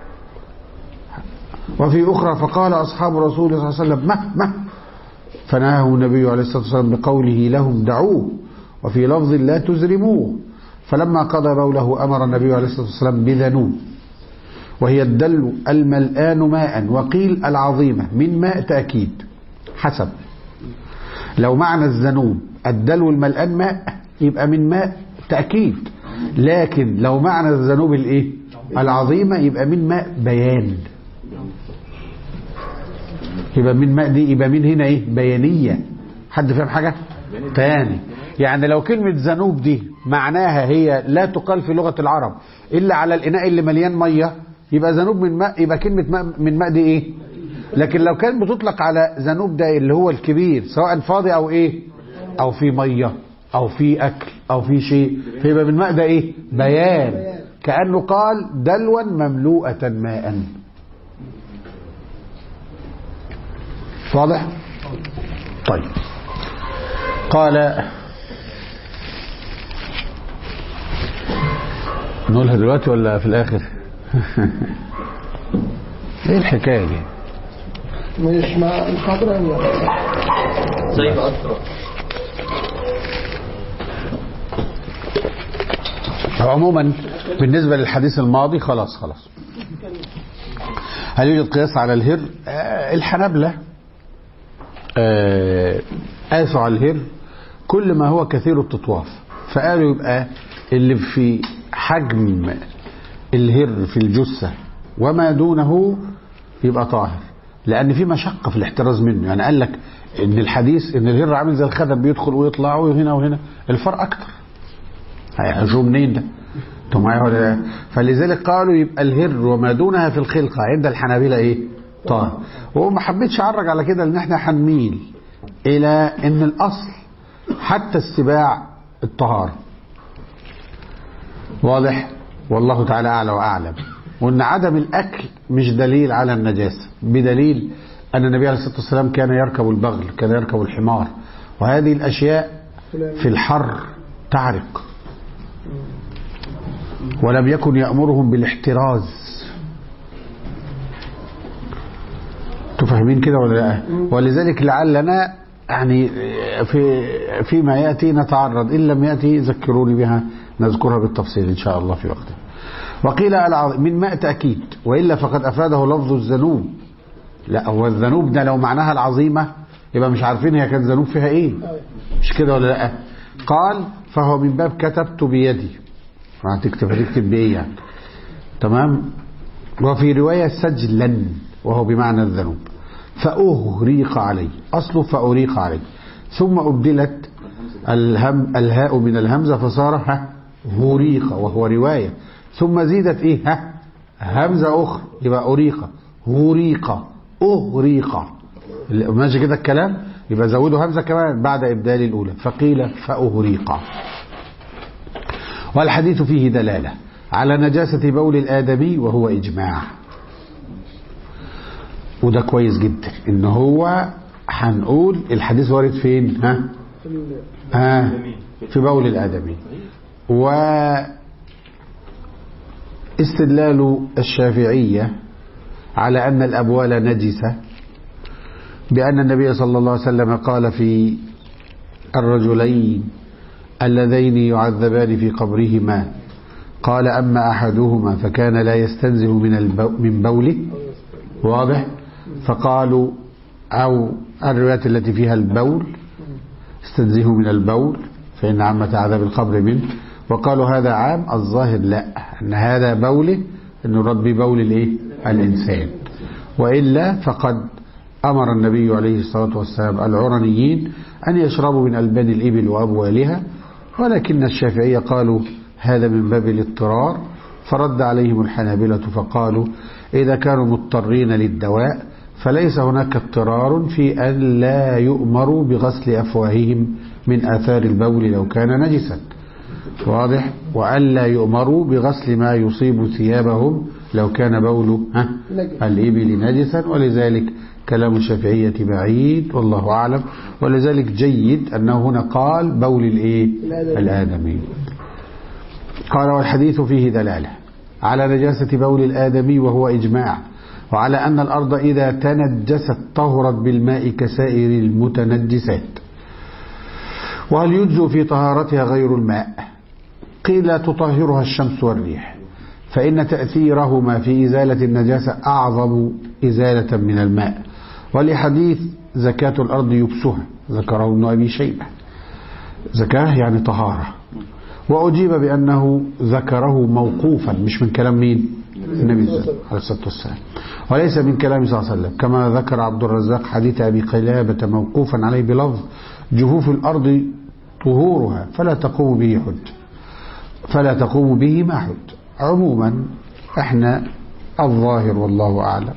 وفي أخرى فقال أصحاب رسول الله صلى الله عليه وسلم مه مه فنهاه النبي عليه الصلاة والسلام بقوله لهم دعوه وفي لفظ لا تزرموه فلما قضى بوله أمر النبي عليه الصلاة والسلام بذنوب وهي الدل الملآن ماء وقيل العظيمة من ماء تأكيد حسب لو معنى الذنوب الدلو الملآن ماء يبقى من ماء تأكيد لكن لو معنى الذنوب الايه العظيمة يبقى من ماء بيان يبقى من ماء دي يبقى من هنا ايه بيانية حد فاهم حاجة تاني يعني لو كلمة ذنوب دي معناها هي لا تقال في لغة العرب إلا على الإناء اللي مليان مية يبقى ذنوب من ماء يبقى كلمة ماء من ماء دي إيه لكن لو كانت بتطلق على ذنوب ده اللي هو الكبير سواء فاضي أو إيه أو في مية أو في أكل أو في شيء فيبقى من ماء ده إيه بيان كأنه قال دلوا مملوءة ماء واضح طيب قال نقولها دلوقتي ولا في الاخر ايه الحكايه دي مش مع الحاضرة يعني زي ما أسرع عموما بالنسبة للحديث الماضي خلاص خلاص هل يوجد قياس على الهر آه الحنبلة آه قاسوا على الهر كل ما هو كثير التطواف فقالوا يبقى اللي في حجم الهر في الجثة وما دونه يبقى طاهر لأن في مشقة في الاحتراز منه يعني قال لك إن الحديث إن الهر عامل زي الخدم بيدخل ويطلع وهنا وهنا الفرق أكتر هيحجوا منين ده انتوا معايا ولا لا؟ فلذلك قالوا يبقى الهر وما دونها في الخلقة عند الحنابلة ايه طاهر وهو ما حبيتش اعرج على كده لان احنا هنميل الى ان الاصل حتى السباع الطهارة واضح والله تعالى اعلى واعلم وان عدم الاكل مش دليل على النجاسة بدليل ان النبي عليه الصلاة والسلام كان يركب البغل كان يركب الحمار وهذه الاشياء في الحر تعرق ولم يكن يأمرهم بالاحتراز تفهمين كده ولا لا ولذلك لعلنا يعني في فيما يأتي نتعرض إن لم يأتي ذكروني بها نذكرها بالتفصيل إن شاء الله في وقته وقيل العظيم من ماء تأكيد وإلا فقد أفاده لفظ الذنوب لا هو الذنوب ده لو معناها العظيمة يبقى مش عارفين هي كانت ذنوب فيها ايه مش كده ولا لا قال فهو من باب كتبت بيدي هتكتب هتكتب بايه يعني تمام وفي رواية سجلا وهو بمعنى الذنوب فأهريق عليه أصله فأريق عليه ثم أبدلت الهم الهاء من الهمزة فصار ها هريق وهو رواية ثم زيدت إيه ها همزة أخرى يبقى أريق هريق أهريق ماشي كده الكلام يبقى زودوا همزة كمان بعد إبدال الأولى فقيل فأهريق والحديث فيه دلالة على نجاسة بول الآدمي وهو إجماع وده كويس جدا إن هو هنقول الحديث وارد فين ها ها في بول الآدمي و استدلال الشافعية على أن الأبوال نجسة بأن النبي صلى الله عليه وسلم قال في الرجلين اللذين يعذبان في قبرهما قال أما أحدهما فكان لا يستنزه من البو من بوله واضح فقالوا أو الروايات التي فيها البول استنزه من البول فإن عامة عذاب القبر منه وقالوا هذا عام الظاهر لا أن هذا بوله أنه رد ببول الإيه؟ الإنسان وإلا فقد أمر النبي عليه الصلاة والسلام العرنيين أن يشربوا من ألبان الإبل وأبوالها ولكن الشافعية قالوا هذا من باب الاضطرار فرد عليهم الحنابلة فقالوا إذا كانوا مضطرين للدواء فليس هناك اضطرار في أن لا يؤمروا بغسل أفواههم من آثار البول لو كان نجسا واضح وأن لا يؤمروا بغسل ما يصيب ثيابهم لو كان بول ها نجس. الإبل نجسا ولذلك كلام الشافعية بعيد والله أعلم ولذلك جيد أنه هنا قال بول الإيه الآدمي. الآدمي قال والحديث فيه دلالة على نجاسة بول الآدمي وهو إجماع وعلى أن الأرض إذا تنجست طهرت بالماء كسائر المتنجسات وهل يجزء في طهارتها غير الماء قيل تطهرها الشمس والريح فإن تأثيرهما في إزالة النجاسة أعظم إزالة من الماء ولحديث زكاة الأرض يبسها ذكره ابن أبي شيبة زكاة يعني طهارة وأجيب بأنه ذكره موقوفا مش من كلام مين النبي صلى الله عليه الصلاة والسلام وليس من كلام صلى الله عليه وسلم كما ذكر عبد الرزاق حديث أبي قلابة موقوفا عليه بلفظ جفوف الأرض طهورها فلا تقوم به حج فلا تقوم به ما حج عموما احنا الظاهر والله أعلم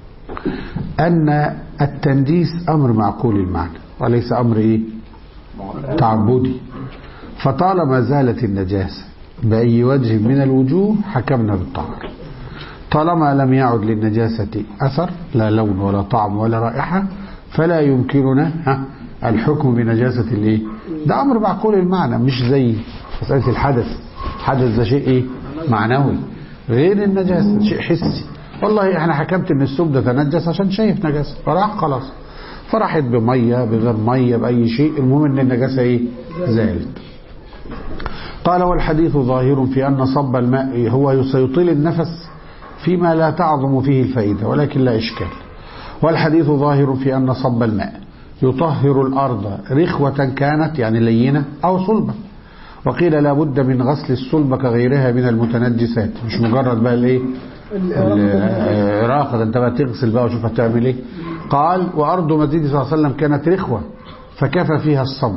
أن التنجيس أمر معقول المعنى وليس أمر إيه تعبدي فطالما زالت النجاسة بأي وجه من الوجوه حكمنا بالطهارة طالما لم يعد للنجاسة أثر لا لون ولا طعم ولا رائحة فلا يمكننا ها الحكم بنجاسة الايه ده أمر معقول المعنى مش زي مسألة الحدث حدث ده شيء ايه معنوي غير النجاسة شيء حسي والله احنا حكمت ان الثوب ده تنجس عشان شايف نجاسة فراح خلاص فراحت بمية بغير مية بأي شيء المهم ان النجاسة ايه زالت قال والحديث ظاهر في أن صب الماء هو سيطيل النفس فيما لا تعظم فيه الفائدة ولكن لا إشكال والحديث ظاهر في أن صب الماء يطهر الأرض رخوة كانت يعني لينة أو صلبة وقيل لا بد من غسل الصلبة كغيرها من المتنجسات مش مجرد بقى الايه الراقة ده انت بقى تغسل بقى وشوف هتعمل ايه قال وأرض مسجد صلى الله عليه وسلم كانت رخوة فكفى فيها الصب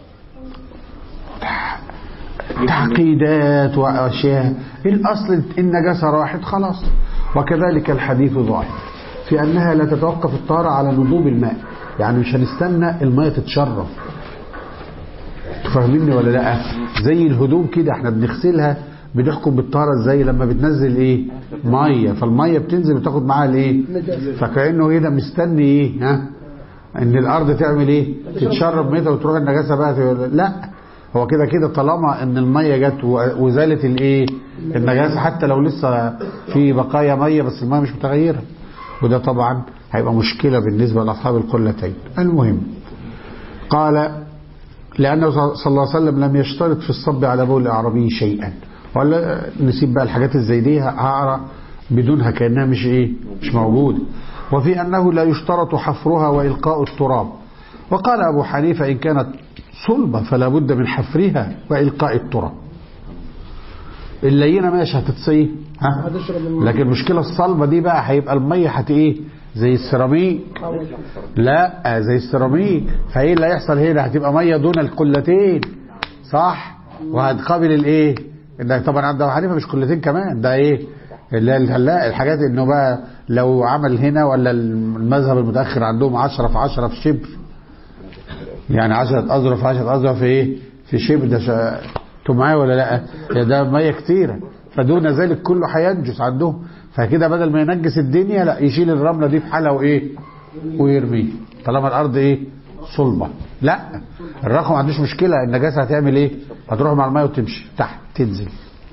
تعقيدات واشياء الاصل النجاسه راحت خلاص وكذلك الحديث ظاهر في انها لا تتوقف الطهاره على نضوب الماء يعني مش هنستنى الميه تتشرب تفهميني ولا لا زي الهدوم كده احنا بنغسلها بنحكم بالطهاره ازاي لما بتنزل ايه ميه فالميه بتنزل وتاخد معاها الايه فكانه ايه ده مستني ايه ها ان الارض تعمل ايه تتشرب ميه وتروح النجاسه بقى لا هو كده كده طالما ان الميه جت وزالت الايه النجاسه حتى لو لسه في بقايا ميه بس الميه مش متغيره وده طبعا هيبقى مشكله بالنسبه لاصحاب القلتين المهم قال لانه صلى الله عليه وسلم لم يشترط في الصب على بول الاعرابي شيئا ولا نسيب بقى الحاجات الزي دي هقرا بدونها كانها مش ايه مش موجوده وفي انه لا يشترط حفرها والقاء التراب وقال ابو حنيفه ان كانت صلبة فلا بد من حفرها وإلقاء التراب اللينة ماشي هتتصيه ها هتشرب المية. لكن المشكلة الصلبة دي بقى هيبقى المية هت ايه زي السيراميك لا زي السيراميك فايه اللي هيحصل هنا هتبقى مية دون القلتين صح وهتقابل الايه ده طبعا عند ابو حنيفه مش قلتين كمان ده ايه اللي هي- لا الحاجات انه بقى لو عمل هنا ولا المذهب المتاخر عندهم 10 في 10 في شبر يعني 10 اظرف 10 اظرف في ايه في شبر ده شا... انتوا معايا ولا لا يا ده ميه كتيره فدون ذلك كله هينجس عندهم فكده بدل ما ينجس الدنيا لا يشيل الرمله دي في حالها وايه ويرميه طالما الارض ايه صلبه لا الرقم ما عندوش مشكله النجاسه هتعمل ايه هتروح مع الميه وتمشي تحت تنزل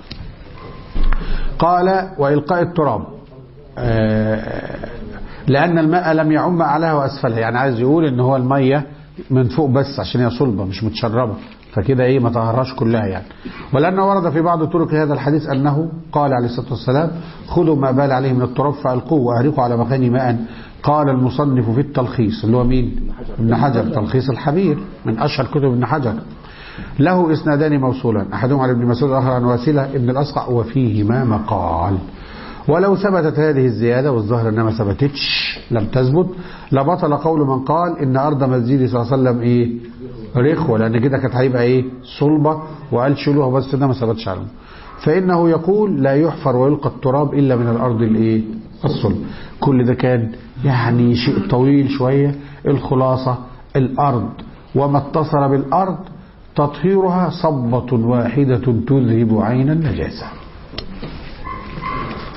قال والقاء التراب آه، لان الماء لم يعم اعلاها واسفلها يعني عايز يقول ان هو الميه من فوق بس عشان هي صلبه مش متشربه فكده ايه ما طهرهاش كلها يعني ولانه ورد في بعض طرق هذا الحديث انه قال عليه الصلاه والسلام خذوا ما بال عليه من التراب فالقوه واهرقوا على مكان ماء قال المصنف في التلخيص اللي هو مين ابن حجر تلخيص الحبير من اشهر كتب ابن حجر له اسنادان موصولا احدهما عن ابن مسعود الاخر عن واسله ابن الاسقع وفيهما مقال ولو ثبتت هذه الزيادة والظاهر انها ما ثبتتش لم تثبت لبطل قول من قال ان ارض مسجد صلى الله عليه وسلم ايه رخوة لان كده كانت هيبقى ايه صلبة وقال شيلوها بس ده ما ثبتش عنه فانه يقول لا يحفر ويلقى التراب الا من الارض الايه الصلب كل ده كان يعني شيء طويل شوية الخلاصة الارض وما اتصل بالارض تطهيرها صبة واحدة تذهب عين النجاسة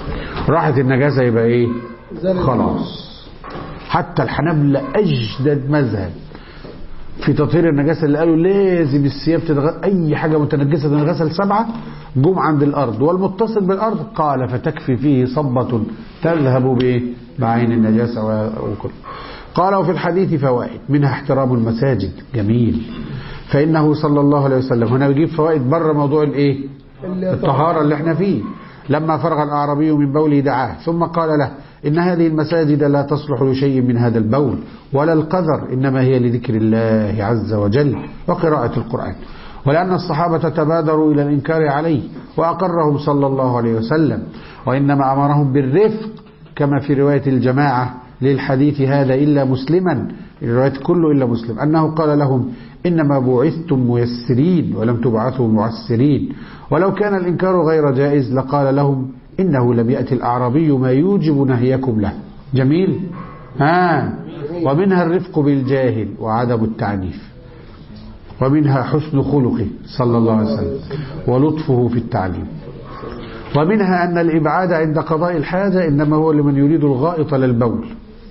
راحت النجاسة يبقى ايه زال خلاص حتى الحنابلة أجدد مذهب في تطهير النجاسة اللي قالوا لازم الثياب تتغسل أي حاجة متنجسة تنغسل سبعة جم عند الأرض والمتصل بالأرض قال فتكفي فيه صبة تذهب بإيه بعين النجاسة و- وكل قال وفي الحديث فوائد منها احترام المساجد جميل فإنه صلى الله عليه وسلم هنا بيجيب فوائد بره موضوع الإيه الطهارة اللي احنا فيه لما فرغ الأعرابي من بوله دعاه ثم قال له إن هذه المساجد لا تصلح لشيء من هذا البول ولا القذر إنما هي لذكر الله عز وجل وقراءة القرآن ولأن الصحابة تبادروا إلى الإنكار عليه وأقرهم صلى الله عليه وسلم وإنما أمرهم بالرفق كما في رواية الجماعة للحديث هذا إلا مسلما الرواية كله إلا مسلم أنه قال لهم إنما بعثتم ميسرين ولم تبعثوا معسرين ولو كان الإنكار غير جائز لقال لهم إنه لم يأتي الأعرابي ما يوجب نهيكم له جميل ها ومنها الرفق بالجاهل وعدم التعنيف ومنها حسن خلقه صلى الله عليه وسلم ولطفه في التعليم ومنها أن الإبعاد عند قضاء الحاجة إنما هو لمن يريد الغائط للبول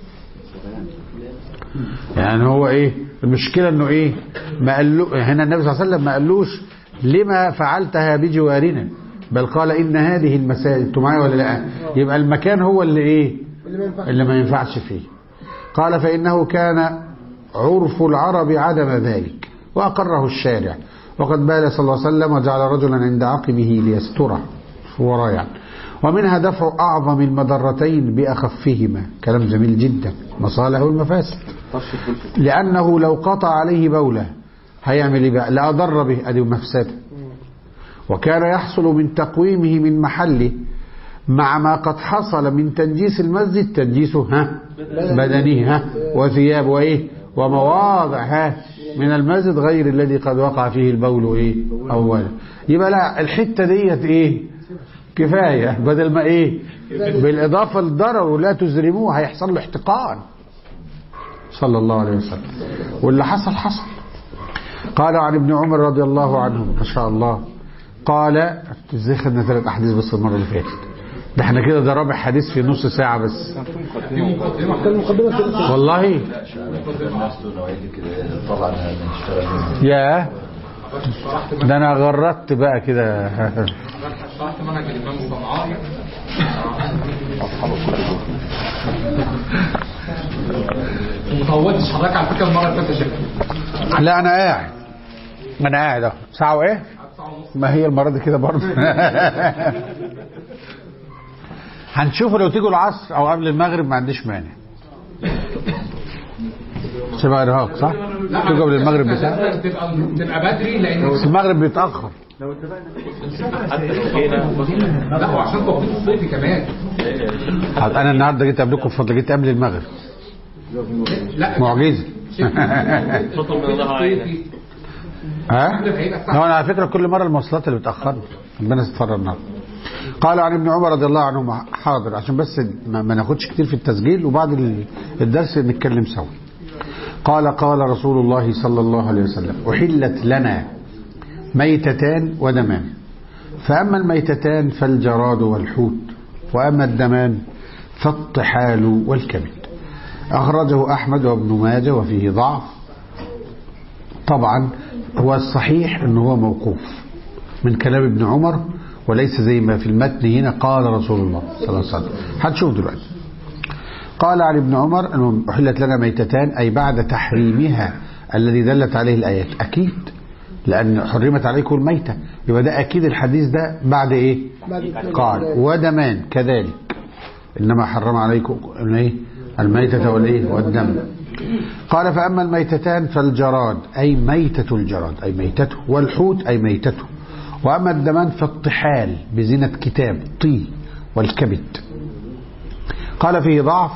يعني هو إيه المشكلة إنه إيه ما قال له هنا النبي صلى الله عليه وسلم ما قالوش لما فعلتها بجوارنا بل قال إن هذه المساجد أنتوا معايا ولا لا يبقى المكان هو اللي إيه اللي ما ينفعش اللي ما ينفعش فيه قال فإنه كان عرف العرب عدم ذلك وأقره الشارع وقد بال صلى الله عليه وسلم وجعل رجلا عند عقبه ليستره وراء يعني ومنها دفع أعظم المضرتين بأخفهما كلام جميل جدا مصالح والمفاسد لأنه لو قطع عليه بوله هيعمل ايه بقى لا أضر به أدي مفسده وكان يحصل من تقويمه من محله مع ما قد حصل من تنجيس المسجد تنجيسه ها بدنه ها وثياب وايه ومواضع ها من المسجد غير الذي قد وقع فيه البول ايه اولا يبقى لا الحته ديت ايه كفايه بدل ما ايه بالاضافه للضرر ولا تزرموه هيحصل له احتقان صلى الله عليه وسلم واللي حصل حصل قال عن ابن عمر رضي الله عنه ما شاء الله قال ازاي خدنا ثلاث احاديث بس المره اللي فاتت ده احنا كده ده رابع حديث في نص ساعه بس كان مقدمة ثلاثة والله طبعا هنشتغل يا ده انا غردت بقى كده شرحت منهج الإمام الصنعاني مطولتش حضرتك على فكرة المرة اللي فاتت يا شيخ لا انا قاعد انا قاعد اهو ساعه وايه ما هي المره دي كده برضه هنشوفه لو تيجوا العصر او قبل المغرب ما عنديش مانع شبه ارهاق صح؟ تيجوا قبل المغرب بساعه تبقى تبقى بدري لأن بس المغرب بيتاخر لا وعشان توقيت الصيفي كمان انا النهارده جيت قبلكم بفضل جيت قبل المغرب لا معجزه توقيت الصيفي ها؟ هو انا على فكره كل مره المواصلات اللي بتاخرني ربنا يستر النهارده قال عن ابن عمر رضي الله عنهما حاضر عشان بس ما, ما ناخدش كتير في التسجيل وبعد ال- الدرس نتكلم سوا قال قال رسول الله صلى الله عليه وسلم أحلت لنا ميتتان ودمان فأما الميتتان فالجراد والحوت وأما الدمان فالطحال والكبد أخرجه أحمد وابن ماجه وفيه ضعف طبعا هو الصحيح أنه هو موقوف من كلام ابن عمر وليس زي ما في المتن هنا قال رسول الله صلى الله عليه وسلم هنشوف دلوقتي قال عن ابن عمر أنه أحلت لنا ميتتان أي بعد تحريمها الذي دلت عليه الآيات أكيد لأن حرمت عليكم الميتة يبقى ده أكيد الحديث ده بعد إيه بعد الكلام. قال ودمان كذلك إنما حرم عليكم الإيه الميتة والإيه والدم قال فأما الميتتان فالجراد أي ميتة الجراد أي ميتته والحوت أي ميتته وأما الدمان فالطحال بزينة كتاب طي والكبد قال فيه ضعف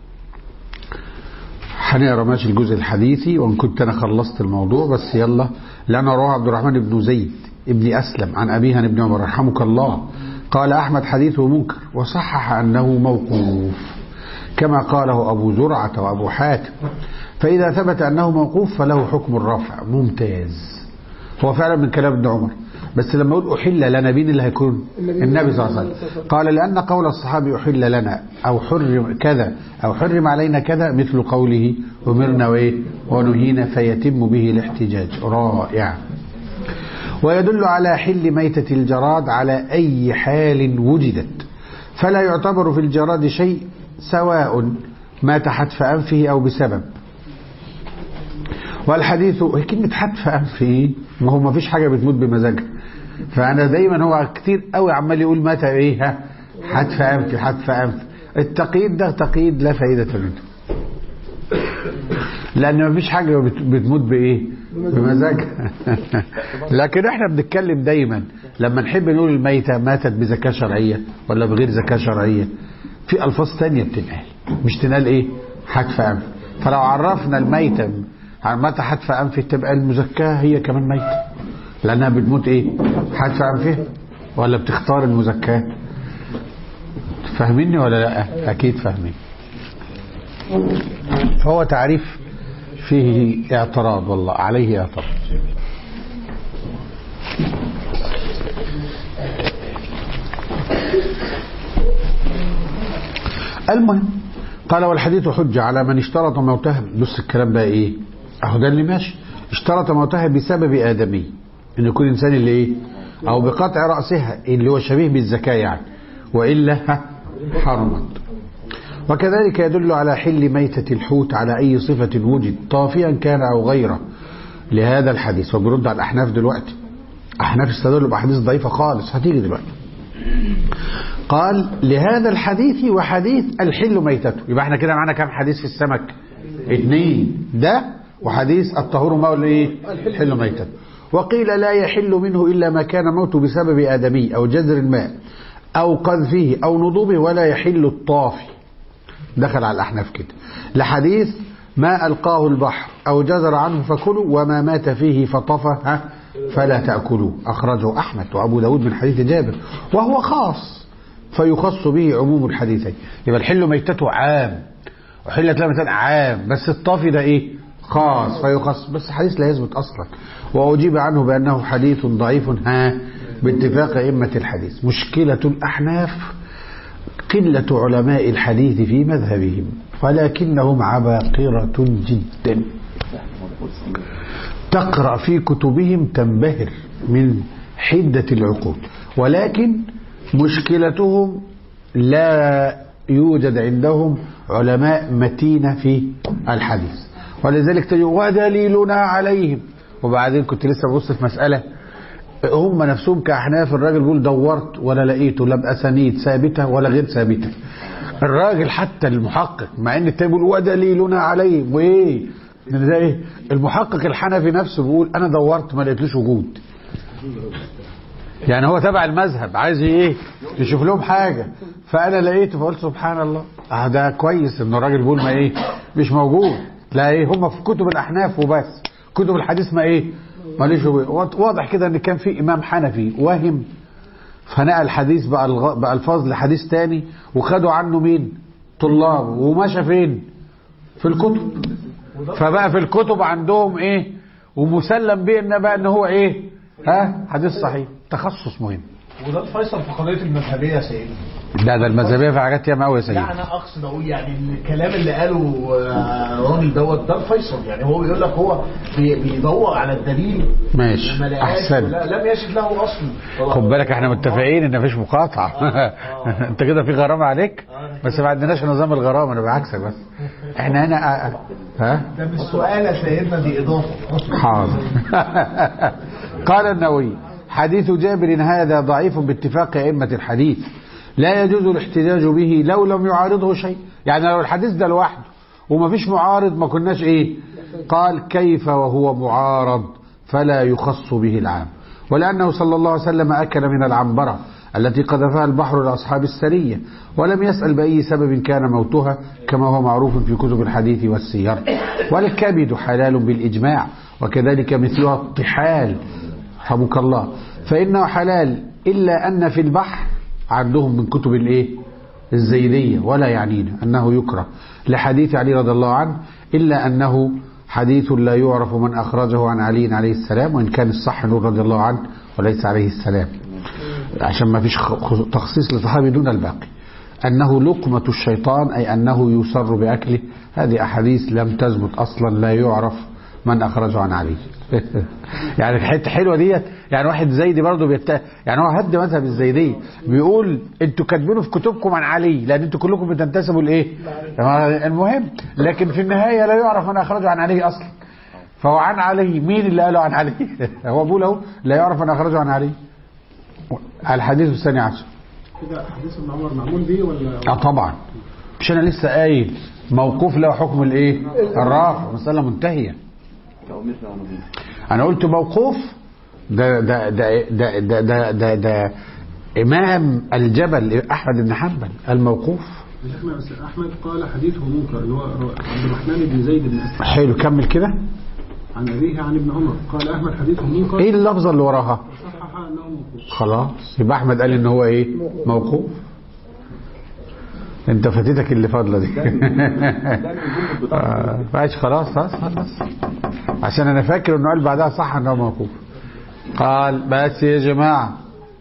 هنقرا ماشي الجزء الحديثي وان كنت انا خلصت الموضوع بس يلا لان رواه عبد الرحمن بن زيد ابن اسلم عن ابيه عن ابن عمر رحمك الله قال احمد حديثه منكر وصحح انه موقوف كما قاله ابو زرعه وابو حاتم فاذا ثبت انه موقوف فله حكم الرفع ممتاز هو فعلا من كلام ابن عمر بس لما يقول أحل لنا مين اللي هيكون النبي صلى الله عليه وسلم قال لأن قول الصحابي أحل لنا أو حرم كذا أو حرم علينا كذا مثل قوله أمرنا وإيه ونهينا فيتم به الاحتجاج رائع ويدل على حل ميتة الجراد على أي حال وجدت فلا يعتبر في الجراد شيء سواء مات حتف أنفه أو بسبب والحديث كلمة حتف أنف إيه؟ ما هو ما فيش حاجة بتموت بمزاجها فأنا دايما هو كتير قوي عمال يقول مات إيه ها حتف أنف حتف أنف التقييد ده تقييد لا فائدة منه لأن ما فيش حاجة بت- بتموت بإيه بمزاجها لكن احنا بنتكلم دايما لما نحب نقول الميتة ماتت بزكاة شرعية ولا بغير زكاة شرعية في ألفاظ تانية بتنقال مش تنقال إيه حتف أنف فلو عرفنا الميتة عن متى حتف أنفه تبقى المزكاة هي كمان ميتة لأنها بتموت إيه حتف أنفه ولا بتختار المزكاة فاهميني ولا لا أكيد فاهمين هو تعريف فيه اعتراض والله عليه اعتراض المهم قال والحديث حجة على من اشترط موته بص الكلام بقى ايه اهو ده اللي ماشي اشترط موته بسبب ادمي ان يكون انسان اللي ايه او بقطع رأسها اللي هو شبيه بالزكاة يعني وإلا ها، حرمت وكذلك يدل على حل ميتة الحوت على أي صفة وجد طافيا كان أو غيره لهذا الحديث وبيرد على الأحناف دلوقتي أحناف استدلوا بأحاديث ضعيفة خالص هتيجي دلوقتي قال لهذا الحديث وحديث الحل ميتته يبقى احنا كده معانا كام حديث في السمك اتنين ده وحديث الطهور ماء الايه الحل ميتته وقيل لا يحل منه إلا ما كان موت بسبب آدمي أو جذر الماء أو قذفه أو نضوبه ولا يحل الطافي دخل على الأحناف كده لحديث ما ألقاه البحر أو جزر عنه فكلوا وما مات فيه فطفى ها فلا تأكلوه أخرجه أحمد وأبو داود من حديث جابر وهو خاص فيخص به عموم الحديثين يبقى الحل ميتته عام وحلت له ميتته عام بس الطافي ده إيه خاص فيخص بس الحديث لا يثبت أصلا وأجيب عنه بأنه حديث ضعيف ها باتفاق أئمة الحديث مشكلة الأحناف قلة علماء الحديث في مذهبهم ولكنهم عباقرة جدا تقرأ في كتبهم تنبهر من حدة العقول ولكن مشكلتهم لا يوجد عندهم علماء متينة في الحديث ولذلك تجد ودليلنا عليهم وبعدين كنت لسه ببص في مسألة هم نفسهم كأحناف الراجل بيقول دورت ولا لقيته لا بأسانيد ثابتة ولا غير ثابتة الراجل حتى المحقق مع ان التاني بيقول ودليلنا عليه وايه ده ايه المحقق الحنفي نفسه بيقول انا دورت ما لقيتلوش وجود يعني هو تبع المذهب عايز ايه يشوف لهم حاجة فانا لقيته فقلت سبحان الله اه ده كويس ان الراجل بيقول ما ايه مش موجود لا ايه هم في كتب الاحناف وبس كتب الحديث ما ايه ماليش واضح كده ان كان في امام حنفي واهم فنقل الحديث بألغ- بألفاظ لحديث تاني وخدوا عنه مين طلاب ومشى فين في الكتب فبقى في الكتب عندهم ايه ومسلم به ان بقى ان هو ايه ها حديث صحيح تخصص مهم وده الفيصل في قضيه المذهبيه يا سيدنا لا ده المذهبيه في حاجات ياما قوي يا سيدي لا انا اقصد اقول يعني الكلام اللي قاله آه، الراجل دوت ده الفيصل يعني هو بيقول لك هو بي- بيدور على الدليل ماشي ما لقاش احسن لا لم يجد له اصل خد بالك احنا متفقين ان مفيش مقاطعه انت كده في غرامه عليك بس ما عندناش نظام الغرامه انا بعكسك بس احنا هنا ها ده مش سؤال يا سيدنا دي اضافه حاضر قال النووي حديث جابر هذا ضعيف باتفاق أئمة الحديث لا يجوز الاحتجاج به لو لم يعارضه شيء يعني لو الحديث ده لوحده وما فيش معارض ما كناش ايه قال كيف وهو معارض فلا يخص به العام ولأنه صلى الله عليه وسلم أكل من العنبرة التي قذفها البحر لأصحاب السرية ولم يسأل بأي سبب كان موتها كما هو معروف في كتب الحديث والسير والكبد حلال بالإجماع وكذلك مثلها الطحال رحمك الله فإنه حلال إلا أن في البحر عندهم من كتب الإيه الزيدية ولا يعنينا أنه يكره لحديث علي رضي الله عنه إلا أنه حديث لا يعرف من أخرجه عن علي عليه السلام وإن كان الصح نور رضي الله عنه وليس عليه السلام عشان ما فيش خ- تخصيص للصحابي دون الباقي أنه لقمة الشيطان أي أنه يسر بأكله هذه أحاديث لم تثبت أصلا لا يعرف من أخرجه عن علي يعني الحته حلوه ديت يعني واحد زيدي برضه بيت يعني هو هد مذهب الزيديه بيقول انتوا كاتبينه في كتبكم عن علي لان انتوا كلكم بتنتسبوا لايه؟ المهم لكن في النهايه لا يعرف من اخرجه عن علي اصلا فهو عن علي مين اللي قاله عن علي؟ هو بيقول اهو لا يعرف من اخرجه عن علي الحديث الثاني عشر كده حديث ابن عمر معمول بيه ولا اه طبعا مش انا لسه قايل موقوف له حكم الايه؟ الرافع مساله منتهيه انا قلت موقوف ده ده ده ده ده ده, ده, ده امام الجبل احمد بن حنبل الموقوف شيخنا بس احمد قال حديثه منكر اللي هو عبد الرحمن بن زيد بن اسلم حلو كمل كده عن ابيه عن ابن عمر قال احمد حديثه منكر ايه اللفظه اللي وراها صحح انه موقوف خلاص يبقى احمد قال ان هو ايه موقوف انت فاتتك اللي فاضله دي آه، ماشي خلاص خلاص خلاص عشان انا فاكر انه قال بعدها صح انه موقوف قال بس يا جماعه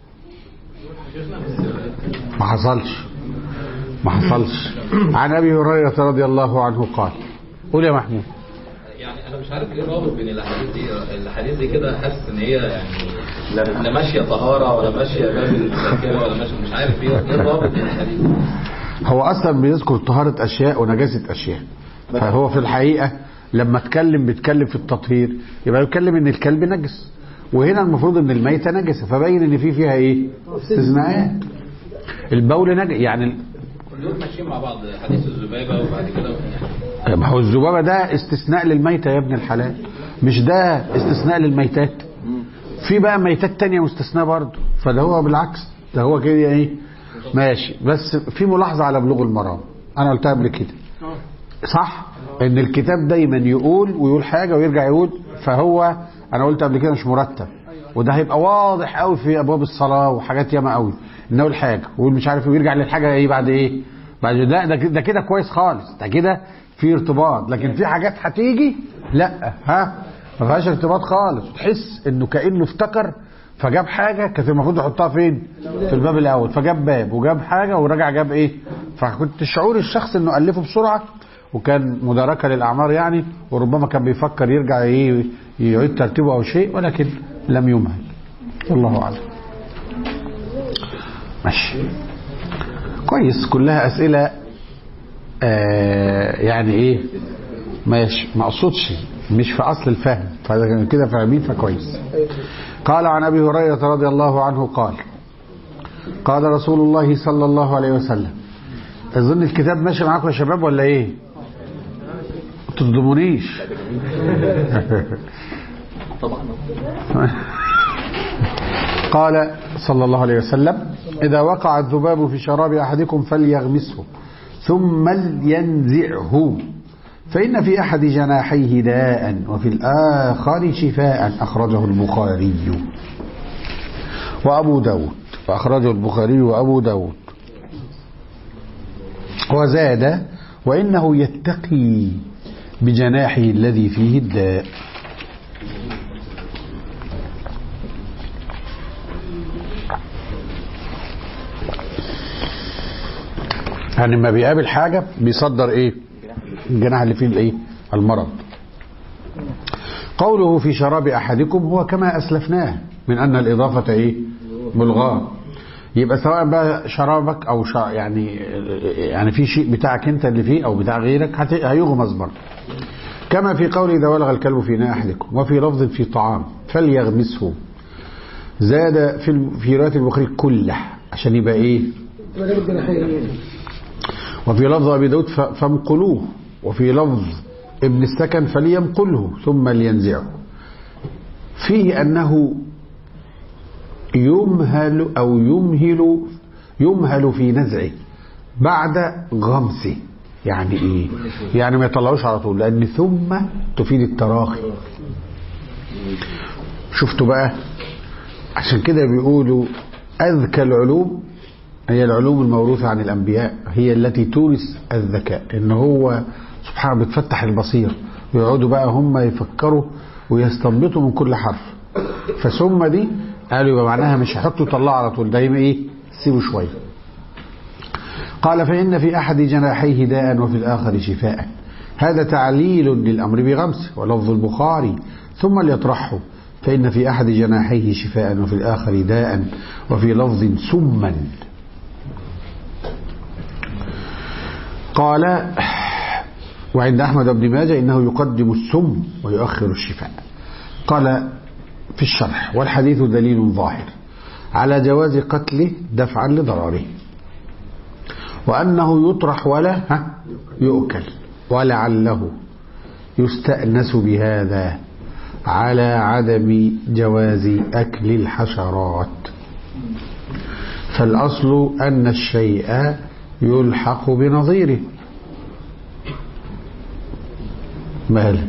ما حصلش ما حصلش عن ابي هريره رضي الله عنه قال قول يا محمود يعني انا مش عارف ايه الرابط بين الاحاديث دي الاحاديث دي كده حاسس ان هي يعني لا ماشيه طهاره ولا ماشيه باب الذاكره ولا ماشيه مش عارف ايه ايه الرابط بين الاحاديث دي هو اصلا بيذكر طهارة اشياء ونجاسة اشياء فهو في الحقيقة لما اتكلم بيتكلم في التطهير يبقى يتكلم ان الكلب نجس وهنا المفروض ان الميتة نجسة فبين ان في فيها ايه استثناءات البول نجس يعني كلهم ماشيين مع بعض حديث الذبابه وبعد كده يعني ما هو الذبابة ده استثناء للميتة يا ابن الحلال مش ده استثناء للميتات في بقى ميتات تانية مستثناة برضه فده هو بالعكس ده هو كده ايه ماشي بس في ملاحظة على بلوغ المرام انا قلتها قبل كده صح ان الكتاب دايما يقول ويقول حاجة ويرجع يقول فهو انا قلت قبل كده مش مرتب وده هيبقى واضح قوي في ابواب الصلاة وحاجات ياما قوي انه يقول حاجة ويقول مش عارف إيه، ويرجع للحاجة ايه بعد ايه بعد لا ده ده كده كويس خالص ده كده في ارتباط لكن في حاجات هتيجي لا ها ما فيهاش ارتباط خالص تحس انه كانه افتكر فجاب حاجه كانت المفروض يحطها فين في الباب الاول فجاب باب وجاب حاجه ورجع جاب ايه فكنت شعور الشخص انه الفه بسرعه وكان مداركه للاعمار يعني وربما كان بيفكر يرجع ايه يعيد ترتيبه او شيء ولكن لم يمهل والله اعلم ماشي كويس كلها اسئله آه يعني ايه ماشي ما اقصدش مش في اصل الفهم فاذا كده فاهمين فكويس قال عن ابي هريره رضي الله عنه قال قال رسول الله صلى الله عليه وسلم اظن الكتاب ماشي معاكم يا شباب ولا ايه ما تصدمونيش قال صلى الله عليه وسلم إذا وقع الذباب في شراب أحدكم فليغمسه ثم لينزعه فإن في أحد جناحيه داء وفي الآخر شفاء أخرجه البخاري وأبو داود وأخرجه البخاري وأبو داود وزاد وإنه يتقي بجناحه الذي فيه الداء يعني لما بيقابل حاجة بيصدر ايه الجناح اللي فيه الايه المرض قوله في شراب احدكم هو كما اسلفناه من ان الاضافة ايه ملغاة يبقى سواء بقى شرابك او شا يعني يعني في شيء بتاعك انت اللي فيه او بتاع غيرك هت- هيغمز برضه كما في قول اذا ولغ الكلب في اناء احدكم وفي لفظ في طعام فليغمسه زاد في ال- في روايه البخاري كله عشان يبقى ايه وفي لفظ أبي داود ف- فامقلوه وفي لفظ ابن السكن فليمقله ثم لينزعه فيه أنه يمهل أو يمهل يمهل في نزعه بعد غمسه يعني ايه يعني ما يطلعوش على طول لان ثم تفيد التراخي شفتوا بقى عشان كده بيقولوا اذكى العلوم هي العلوم الموروثة عن الأنبياء هي التي تورث الذكاء إن هو سبحانه بتفتح البصير ويقعدوا بقى هم يفكروا ويستنبطوا من كل حرف فثم دي قالوا يبقى معناها مش هيحطوا يطلعوا على طول دايما ايه سيبوا شويه قال فإن في أحد جناحيه داء وفي الآخر شفاء هذا تعليل للأمر بغمسه ولفظ البخاري ثم ليطرحه فإن في أحد جناحيه شفاء وفي الآخر داء وفي لفظ سما قال وعند أحمد بن ماجه إنه يقدم السم ويؤخر الشفاء قال في الشرح والحديث دليل ظاهر على جواز قتله دفعا لضرره وأنه يطرح ولا ها يؤكل ولعله يستأنس بهذا على عدم جواز أكل الحشرات فالأصل أن الشيء يلحق بنظيره مالك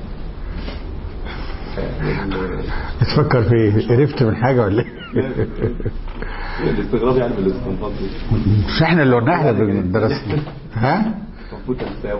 تفكر في ايه قرفت من حاجة ولا ايه الاستغراب يعني بالاستنباط دي مش احنا اللي قلنا احنا درسنا ها المفروض تنساه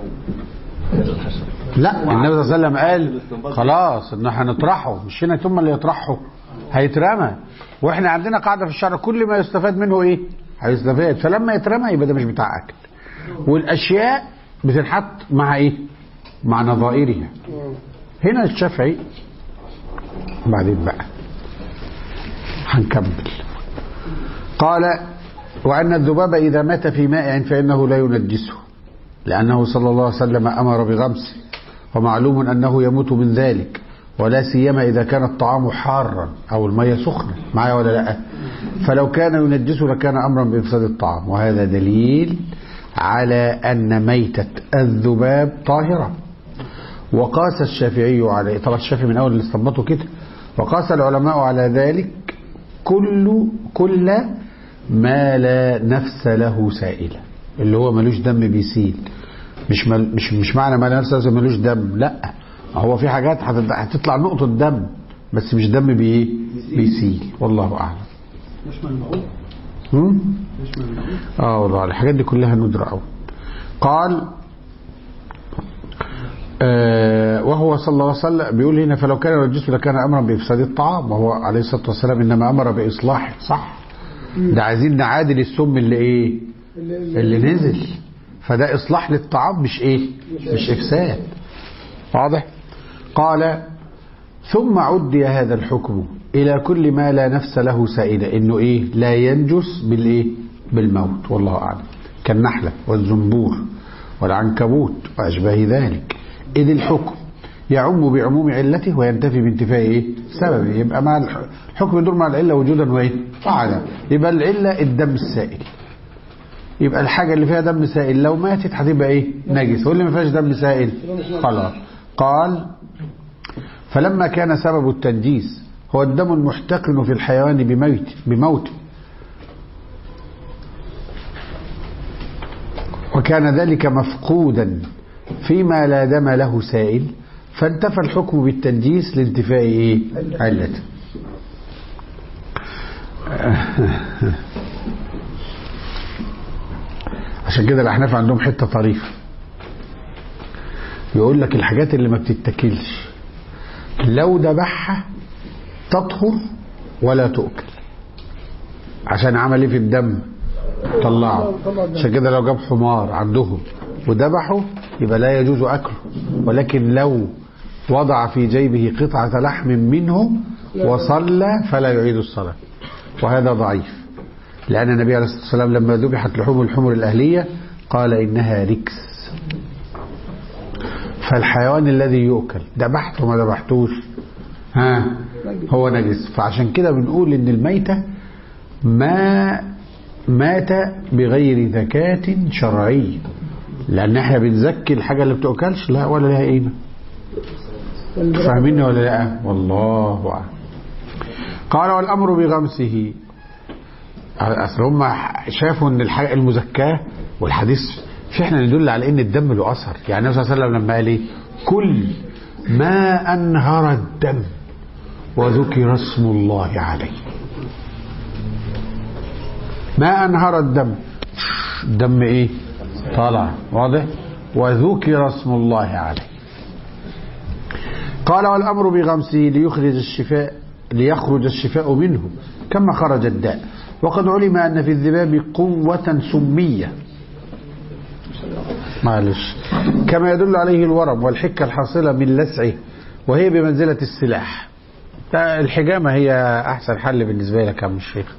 لا النبي صلى الله عليه وسلم قال خلاص ان احنا نطرحه مش هنا ثم اللي يطرحه هيترمى واحنا عندنا قاعده في الشرع كل ما يستفاد منه ايه هيستفاد فلما يترمى يبقى ده مش بتاع اكل والاشياء بتنحط مع ايه مع نظائرها هنا الشافعي بعدين بقى هنكمل قال وأن الذباب إذا مات في ماء فإنه لا ينجسه لأنه صلى الله عليه وسلم أمر بغمسه ومعلوم أنه يموت من ذلك ولا سيما إذا كان الطعام حارا أو المية سخنة معايا ولا لا فلو كان ينجسه لكان أمرا بإفساد الطعام وهذا دليل على أن ميتة الذباب طاهرة وقاس الشافعي عليه طبعا الشافعي من أول اللي استنبطوا كده وقاس العلماء على ذلك كل كل ما لا نفس له سائلة اللي هو ملوش دم بيسيل مش مل مش مش معنى ما لا نفس له ملوش دم لا هو في حاجات هتط- هتطلع نقطة دم بس مش دم بي بيسيل والله أعلم يشمل المعون هم؟ يشمل المعون اه والله الحاجات دي كلها ندرة قال آه وهو صلى الله عليه وسلم بيقول هنا فلو كان ينجسه لكان امرا بافساد الطعام وهو عليه الصلاه والسلام انما امر باصلاحه صح ده عايزين نعادل السم اللي ايه اللي نزل فده اصلاح للطعام مش ايه مش افساد واضح قال ثم عدي هذا الحكم الى كل ما لا نفس له سائله انه ايه لا ينجس بالايه بالموت والله اعلم كالنحله والزنبور والعنكبوت واشباه ذلك اذ الحكم يعم بعموم علته وينتفي بانتفاء ايه سببه يبقى مع الح- الحكم يدور مع العله وجودا وايه وعدم يبقى العله الدم السائل يبقى الحاجه اللي فيها دم سائل لو ماتت هتبقى ايه نجس واللي ما فيهاش دم سائل خلاص قال فلما كان سبب التنجيس هو الدم المحتقن في الحيوان بموت بموت وكان ذلك مفقودا فيما لا دم له سائل فانتفى الحكم بالتنجيس لانتفاء ايه علته عشان كده الاحناف عندهم حته طريفه يقول لك الحاجات اللي ما بتتاكلش لو ذبحها تطهر ولا تؤكل عشان عمل ايه في الدم طلعه عشان كده لو جاب حمار عندهم وذبحه يبقى لا يجوز اكله ولكن لو وضع في جيبه قطعة لحم منه وصلى فلا يعيد الصلاة وهذا ضعيف لأن النبي عليه الصلاة والسلام لما ذبحت لحوم الحمر الأهلية قال إنها ركس فالحيوان الذي يؤكل ذبحته ما ذبحتوش ها هو نجس فعشان كده بنقول ان الميتة ما مات بغير زكاة شرعية لان احنا بنزكي الحاجة اللي بتؤكلش لا ولا لها قيمة فاهمين ولا لا والله اعلم قال والامر بغمسه اصل هم شافوا ان الحاجة المزكاة والحديث فعلا يدل على ان الدم له اثر يعني النبي صلى الله عليه وسلم لما قال ايه كل ما انهر الدم وذكر اسم الله عليه ما انهر الدم الدم ايه طالع واضح وذكر اسم الله عليه قال والأمر بغمسه ليخرج الشفاء ليخرج الشفاء منه كما خرج الداء وقد علم أن في الذباب قوة سمية معلش كما يدل عليه الورم والحكة الحاصلة من لسعه وهي بمنزلة السلاح ده الحجامة هي أحسن حل بالنسبة لك يا عم الشيخ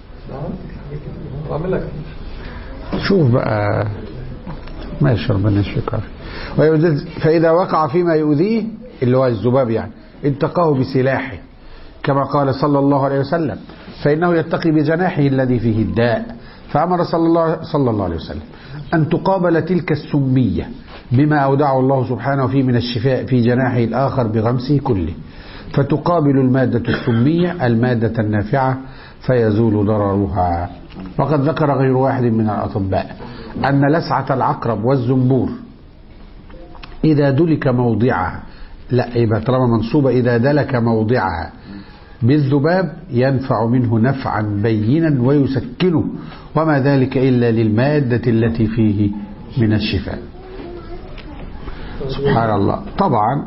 اعمل لك شوف بقى ماشي ربنا يشفيك ويعافيك. ويعزز- فإذا وقع فيما يؤذيه اللي هو الذباب يعني اتقاه بسلاحه كما قال صلى الله عليه وسلم فإنه يتقي بجناحه الذي فيه الداء فأمر صلى الله, صلى الله عليه وسلم أن تقابل تلك السمية بما أودعه الله سبحانه فيه من الشفاء في جناحه الآخر بغمسه كله فتقابل المادة السمية المادة النافعة فيزول ضررها وقد ذكر غير واحد من الأطباء أن لسعة العقرب والزنبور إذا دلك موضعها لا يبقى طالما منصوبة إذا دلك موضعها بالذباب ينفع منه نفعا بينا ويسكنه وما ذلك إلا للمادة التي فيه من الشفاء سبحان الله طبعا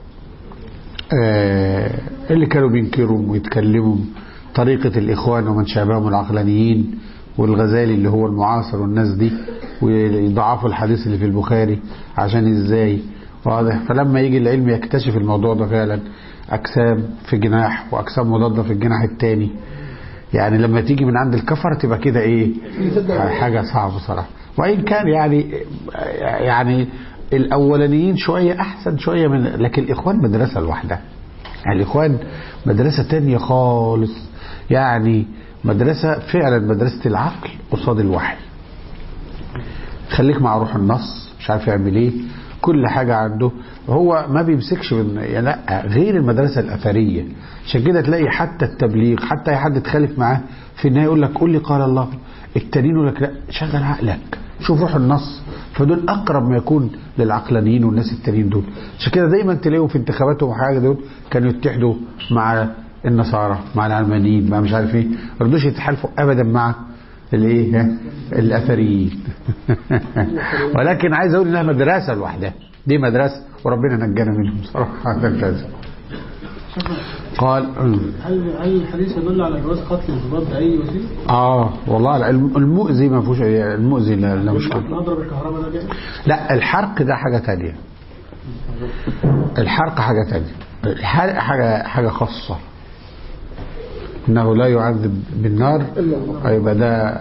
آه اللي كانوا بينكروا ويتكلموا طريقة الإخوان ومن شابههم العقلانيين والغزالي اللي هو المعاصر والناس دي ويضعفوا الحديث اللي في البخاري عشان ازاي واضح فلما يجي العلم يكتشف الموضوع ده فعلا أجسام في جناح وأجسام مضادة في الجناح التاني يعني لما تيجي من عند الكفر تبقى كده ايه حاجة صعبة صراحة وإن كان يعني يعني الأولانيين شوية أحسن شوية من لكن الإخوان مدرسة لوحدها يعني الإخوان مدرسة تانية خالص يعني مدرسة فعلا مدرسة العقل قصاد الوحي خليك مع روح النص مش عارف يعمل ايه كل حاجة عنده هو ما بيمسكش من يعني لا غير المدرسة الأثرية عشان كده تلاقي حتى التبليغ حتى أي حد تخالف معاه في النهاية يقول لك قول لي قال الله التانيين يقول لك لا شغل عقلك شوف روح النص فدول أقرب ما يكون للعقلانيين والناس التانيين دول عشان كده دايما تلاقيهم في انتخاباتهم وحاجة دول كانوا يتحدوا مع النصارى مع العلمانيين مع مش عارف ايه ما رضوش يتحالفوا أبدا مع الايه ها؟ الاثريين ولكن عايز اقول انها مدرسه لوحدها دي مدرسه وربنا نجانا منهم صراحه ده كذا قال هل هل الحديث يدل على جواز قتل الضباب باي وسيله؟ اه والله العلم- المؤذي ما فيهوش المؤذي لا, لا مشكله نضرب الكهرباء ده جائز؟ لا الحرق ده حاجه تانية الحرق حاجه تانية الحرق حاجه حاجه خاصه انه لا يعذب بالنار يبقى ده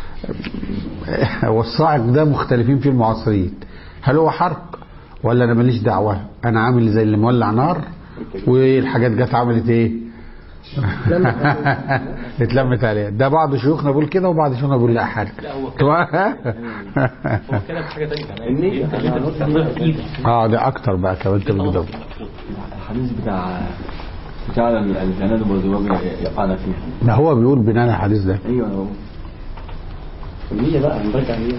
والصاعق ده مختلفين فيه المعاصرين هل هو حرق ولا انا ماليش دعوه انا عامل زي اللي مولع نار والحاجات جت عملت ايه اتلمت عليها ده بعض شيوخنا بيقول كده وبعض شيوخنا بيقول لا حرق هو كده بحاجه ثانيه كمان انت انت بتستخدمها في ايدك اه ده اكتر بقى كمان انت بتدور الحديث بتاع بتاع الجناد والزواج يقعنا فيه ما هو بيقول بناء على الحديث ده ايوه هو هي بقى نرجع هي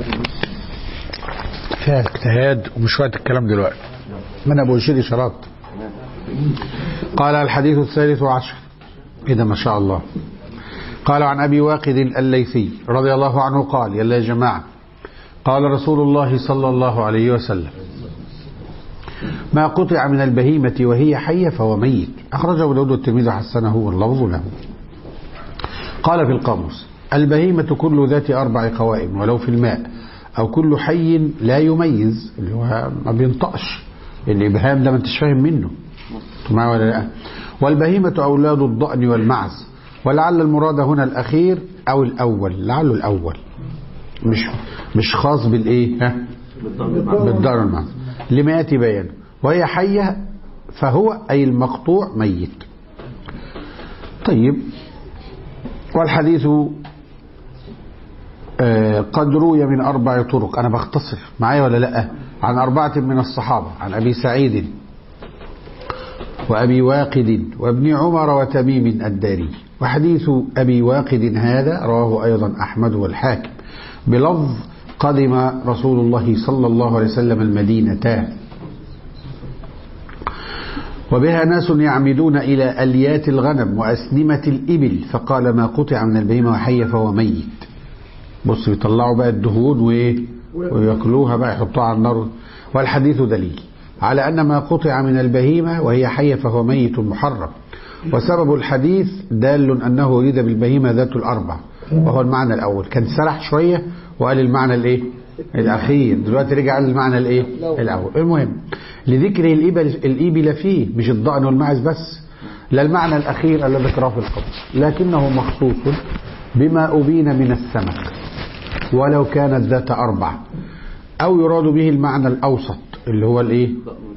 فيها اجتهاد ومش وقت الكلام دلوقتي ما انا بشير اشارات قال الحديث الثالث عشر ايه ده ما شاء الله قال عن ابي واقد الليثي رضي الله عنه قال يلا يا جماعه قال رسول الله صلى الله عليه وسلم ما قطع من البهيمة وهي حية فهو ميت أخرجه أبو داود والترمذي حسنه واللفظ له قال في القاموس البهيمة كل ذات أربع قوائم ولو في الماء أو كل حي لا يميز اللي هو ما بينطقش الإبهام ده ما انتش فاهم منه معايا ولا لا والبهيمة أولاد الضأن والمعز ولعل المراد هنا الأخير أو الأول لعله الأول مش مش خاص بالإيه ها بالضأن والمعز لما يأتي بيانه وهي حية فهو أي المقطوع ميت طيب والحديث آه، قد روي من أربع طرق أنا بختصر معايا ولا لأ عن أربعة من الصحابة عن أبي سعيد وأبي واقد وابن عمر وتميم الداري وحديث أبي واقد هذا رواه أيضا أحمد والحاكم بلفظ قدم رسول الله صلى الله عليه وسلم المدينة وبها ناس يعمدون إلى أليات الغنم وأسنمة الإبل فقال ما قطع من البهيمة وحي فهو ميت بص يطلعوا بقى الدهون وإيه وياكلوها بقى يحطوها على النار والحديث دليل على أن ما قطع من البهيمة وهي حية فهو ميت محرم وسبب الحديث دال أنه أريد بالبهيمة ذات الأربع وهو المعنى الأول كان سرح شوية وقال المعنى الإيه الأخير دلوقتي رجع قال المعنى الإيه الأول المهم لذكر الإبل, الإبل فيه مش الضأن والماعز بس لا المعنى الأخير الذي ذكره في القبر لكنه مخصوص بما أبين من السمك ولو كانت ذات أربع أو يراد به المعنى الأوسط اللي هو الإيه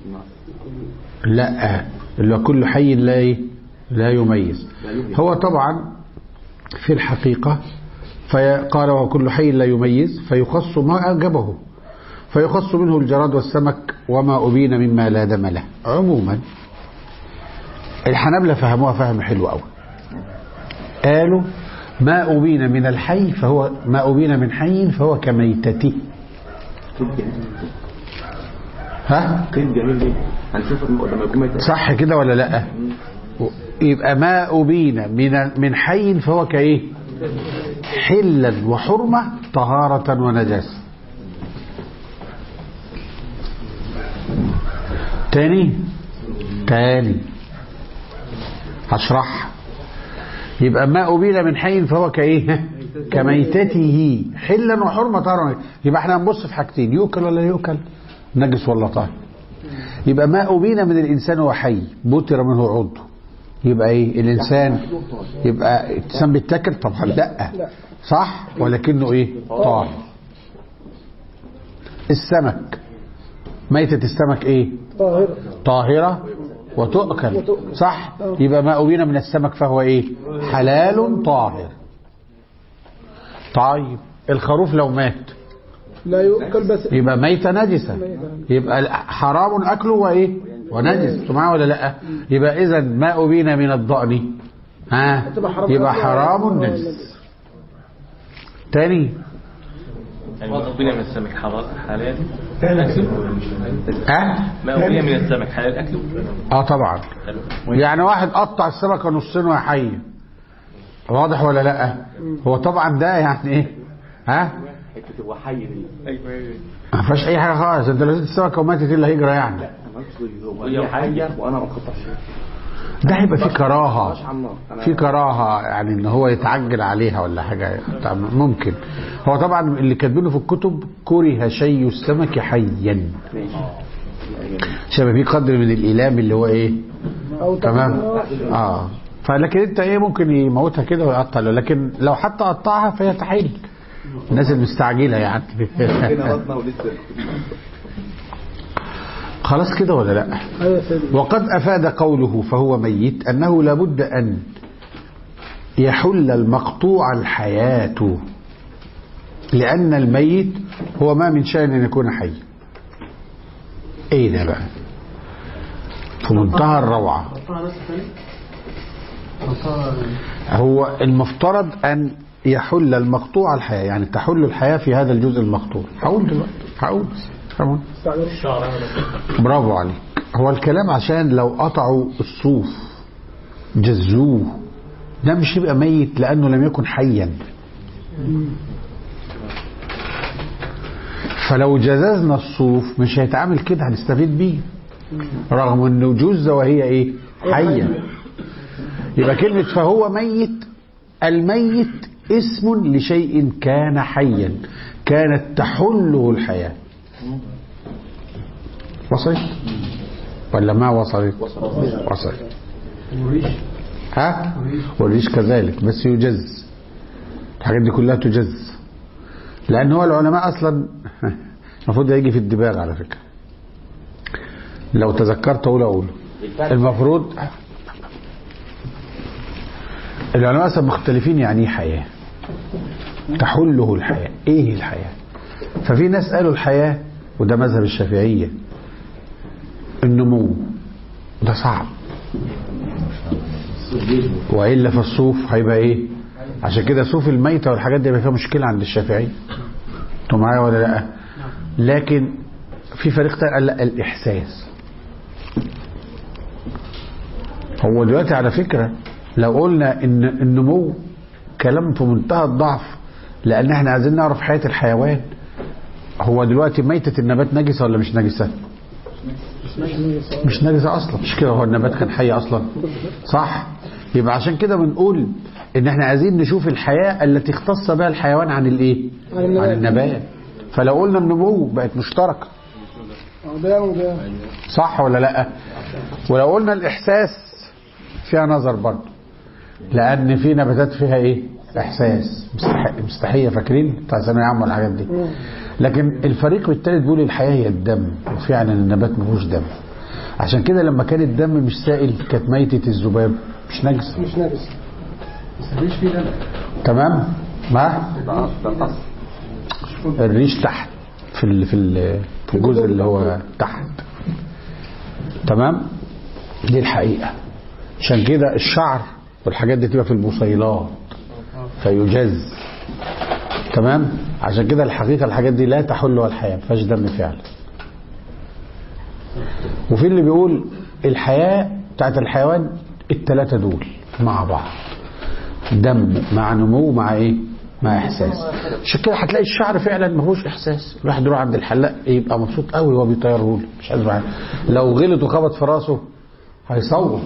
لا اللي هو كل حي لا إيه؟ لا يميز هو طبعا في الحقيقة فقال وكل حي لا يميز فيخص ما أوجبه فيخص منه الجراد والسمك وما أبين مما لا دم له عموما الحنابلة فهموها فهم حلو قوي قالوا ما أبين من الحي فهو ما أبين من حي فهو كميتته ها قيد جميل جدا هنشوف الم- لما يكون ميت صح كده ولا لا يبقى ما أبين من من حي فهو كإيه حلا وحرمة طهارة ونجاسة تاني تاني هشرح يبقى ما أبين من حي فهو كإيه كميتته حلا وحرمة طهارة ونجاسة. يبقى احنا هنبص في حاجتين يؤكل ولا يؤكل نجس ولا طاهر يبقى ما أبين من الإنسان هو حي بتر منه عضو يبقى إيه الإنسان يبقى الإنسان بيتاكل طبعا لا صح ولكنه إيه طاهر السمك ميتة السمك إيه طاهرة طاهرة وتؤكل صح يبقى ما أبين من السمك فهو إيه حلال طاهر طيب الخروف لو مات لا يؤكل بس يبقى ميتة نجسة يبقى حرام أكله وإيه ونجس أنتوا معايا ولا لا يبقى إذا ما أبين من الضأن ها هتبقى حرام يبقى أكله حرام ولا نجس نجس. تاني يعني ما أبين من السمك حلال حلال ها ما أبين من السمك حلال أكله اه طبعا يعني واحد قطع السمكة نصين وهي حية واضح ولا لا هو طبعا ده يعني ايه ها حته هو حي دي ما فيهاش اي حاجه خالص انت لو زدت السمكه وماتت ايه اللي هيجرى يعني انا اقصد هو هي حيه وانا ما اقطعش ده هيبقى في كراهه مش على النار انا في كراهه يعني ان هو يتعجل عليها ولا حاجه طب ممكن هو طبعا اللي كاتبينه في الكتب كره شي السمك حيا ماشي شبه في قدر من الايلام اللي هو ايه أو تمام تمام اه فلكن انت ايه ممكن يموتها كده ويقطع له لكن لو حتى قطعها فهي تحل الناس المستعجله يعني هنا بطنه ولسه خلاص كده ولا لا أيوة يا سيدي وقد أفاد قوله فهو ميت أنه لابد أن يحل المقطوع الحياة لأن الميت هو ما من شأن أن يكون حي إيه ده بقى في منتهى الروعة هو المفترض أن يحل المقطوع الحياة يعني تحل الحياة في هذا الجزء المقطوع هقول دلوقتي هقول هقول برافو عليك هو الكلام عشان لو قطعوا الصوف جزوه ده مش يبقى ميت لأنه لم يكن حيا فلو جززنا الصوف مش هيتعامل كده هنستفيد بيه رغم انه جز وهي ايه حية يبقى كلمة فهو ميت الميت اسم لشيء كان حيا كانت تحله الحياة وصلت ولا ما وصلت وصلت ها والريش كذلك بس يجز الحاجات دي كلها تجز لان هو العلماء اصلا المفروض ده يجي في الدماغ على فكره لو تذكرت اقول اقول المفروض العلماء اصلا مختلفين يعني ايه حياه تحله الحياه ايه الحياه ففي ناس قالوا الحياه وده مذهب الشافعيه النمو ده صعب والا في الصوف هيبقى ايه عشان كده صوف الميتة والحاجات دي هيبقى فيها مشكلة عند الشافعي انتوا معايا ولا لا لكن في فريق تاني قال لا الاحساس هو دلوقتي على فكرة لو قلنا ان النمو كلام في منتهى الضعف لان احنا عايزين نعرف حياة الحيوان هو دلوقتي ميتة النبات نجسة ولا مش نجسة مش نجسة اصلا مش كده هو النبات كان حي اصلا صح يبقى عشان كده بنقول ان احنا عايزين نشوف الحياة التي اختص بها الحيوان عن الايه عن النبات. عن النبات فلو قلنا النمو بقت مشتركة اه ده وده صح ولا لا ولو قلنا الاحساس فيها نظر برضه لان في نباتات فيها ايه احساس مستح... مستحيه فاكرين بتاع ثانويه عامه والحاجات دي لكن الفريق الثالث بيقول الحياه هي الدم وفعلا النبات ما فيهوش دم عشان كده لما كان الدم مش سائل كانت ميتة الذباب مش نجسة مش نجس تمام ما الريش تحت في ال في ال في الجزء اللي هو تحت تمام دي الحقيقة عشان كده الشعر والحاجات دي تبقى في البصيلات فيجز تمام عشان كده الحقيقة الحاجات دي لا تحل ولا الحياة ما فيهاش دم فعلا وفي اللي بيقول الحياة بتاعت الحيوان التلاتة دول مع بعض دم مع نمو مع ايه مع احساس عشان كده هتلاقي الشعر فعلا ما فيهوش احساس الواحد يروح عند الحلاق يبقى مبسوط قوي وهو بيطيره له مش عايز معاه. لو غلط وخبط في راسه هيصوت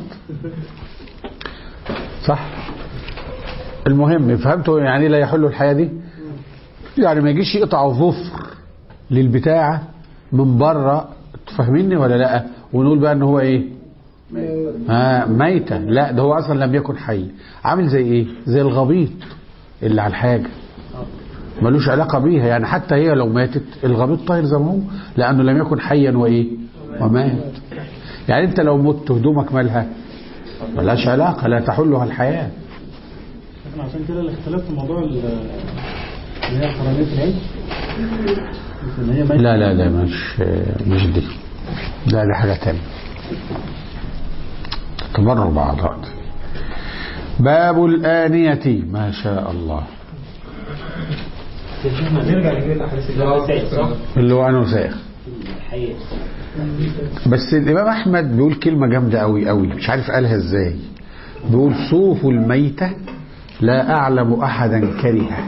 صح المهم فهمتوا يعني إيه لا يحل الحياه دي يعني ما يجيش يقطع ظفر للبتاعه من بره فاهميني ولا لا ونقول بقى ان هو ايه آه ميتة لا ده هو اصلا لم يكن حي عامل زي ايه زي الغبيط اللي على الحاجة ملوش علاقة بيها يعني حتى هي لو ماتت الغبيط طاير زي ما هو لانه لم يكن حيا وايه ومات يعني انت لو مت هدومك مالها ملهاش علاقة لا تحلها الحياة لكن عشان كده الاختلاف في موضوع ال- اللي هي قرنية العين ان هي ميتة. لا لا لا مش مش دي لا دي حاجة تانية تبرر بعضها باب الآنية ما شاء الله نرجع نجيب الاحاديث اللي هو سعيد صح؟ اللي هو أنا وساخ الحقيقة بس الإمام أحمد بيقول كلمة جامدة أوي أوي مش عارف قالها إزاي بيقول صوف الميتة لا أعلم أحدا كرهه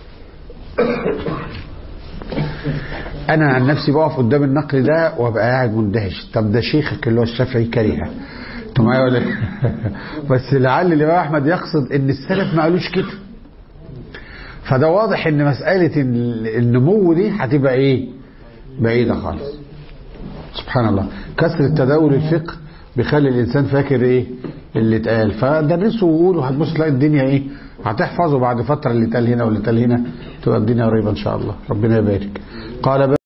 أنا عن نفسي بقف قدام النقل ده وأبقى قاعد مندهش طب ده شيخك اللي هو الشافعي كرهه انتوا معايا ولا إيه؟ بس لعل الإمام أحمد يقصد إن السلف ما قالوش كده فده واضح إن مسألة ال- النمو دي هتبقى إيه؟ بعيدة خالص سبحان الله كثرة تداول الفقه بيخلي الانسان فاكر ايه اللي اتقال فدرسه وقوله هتبص تلاقي الدنيا ايه هتحفظه بعد فتره اللي اتقال هنا واللي اتقال هنا تبقى الدنيا قريبه ان شاء الله ربنا يبارك قال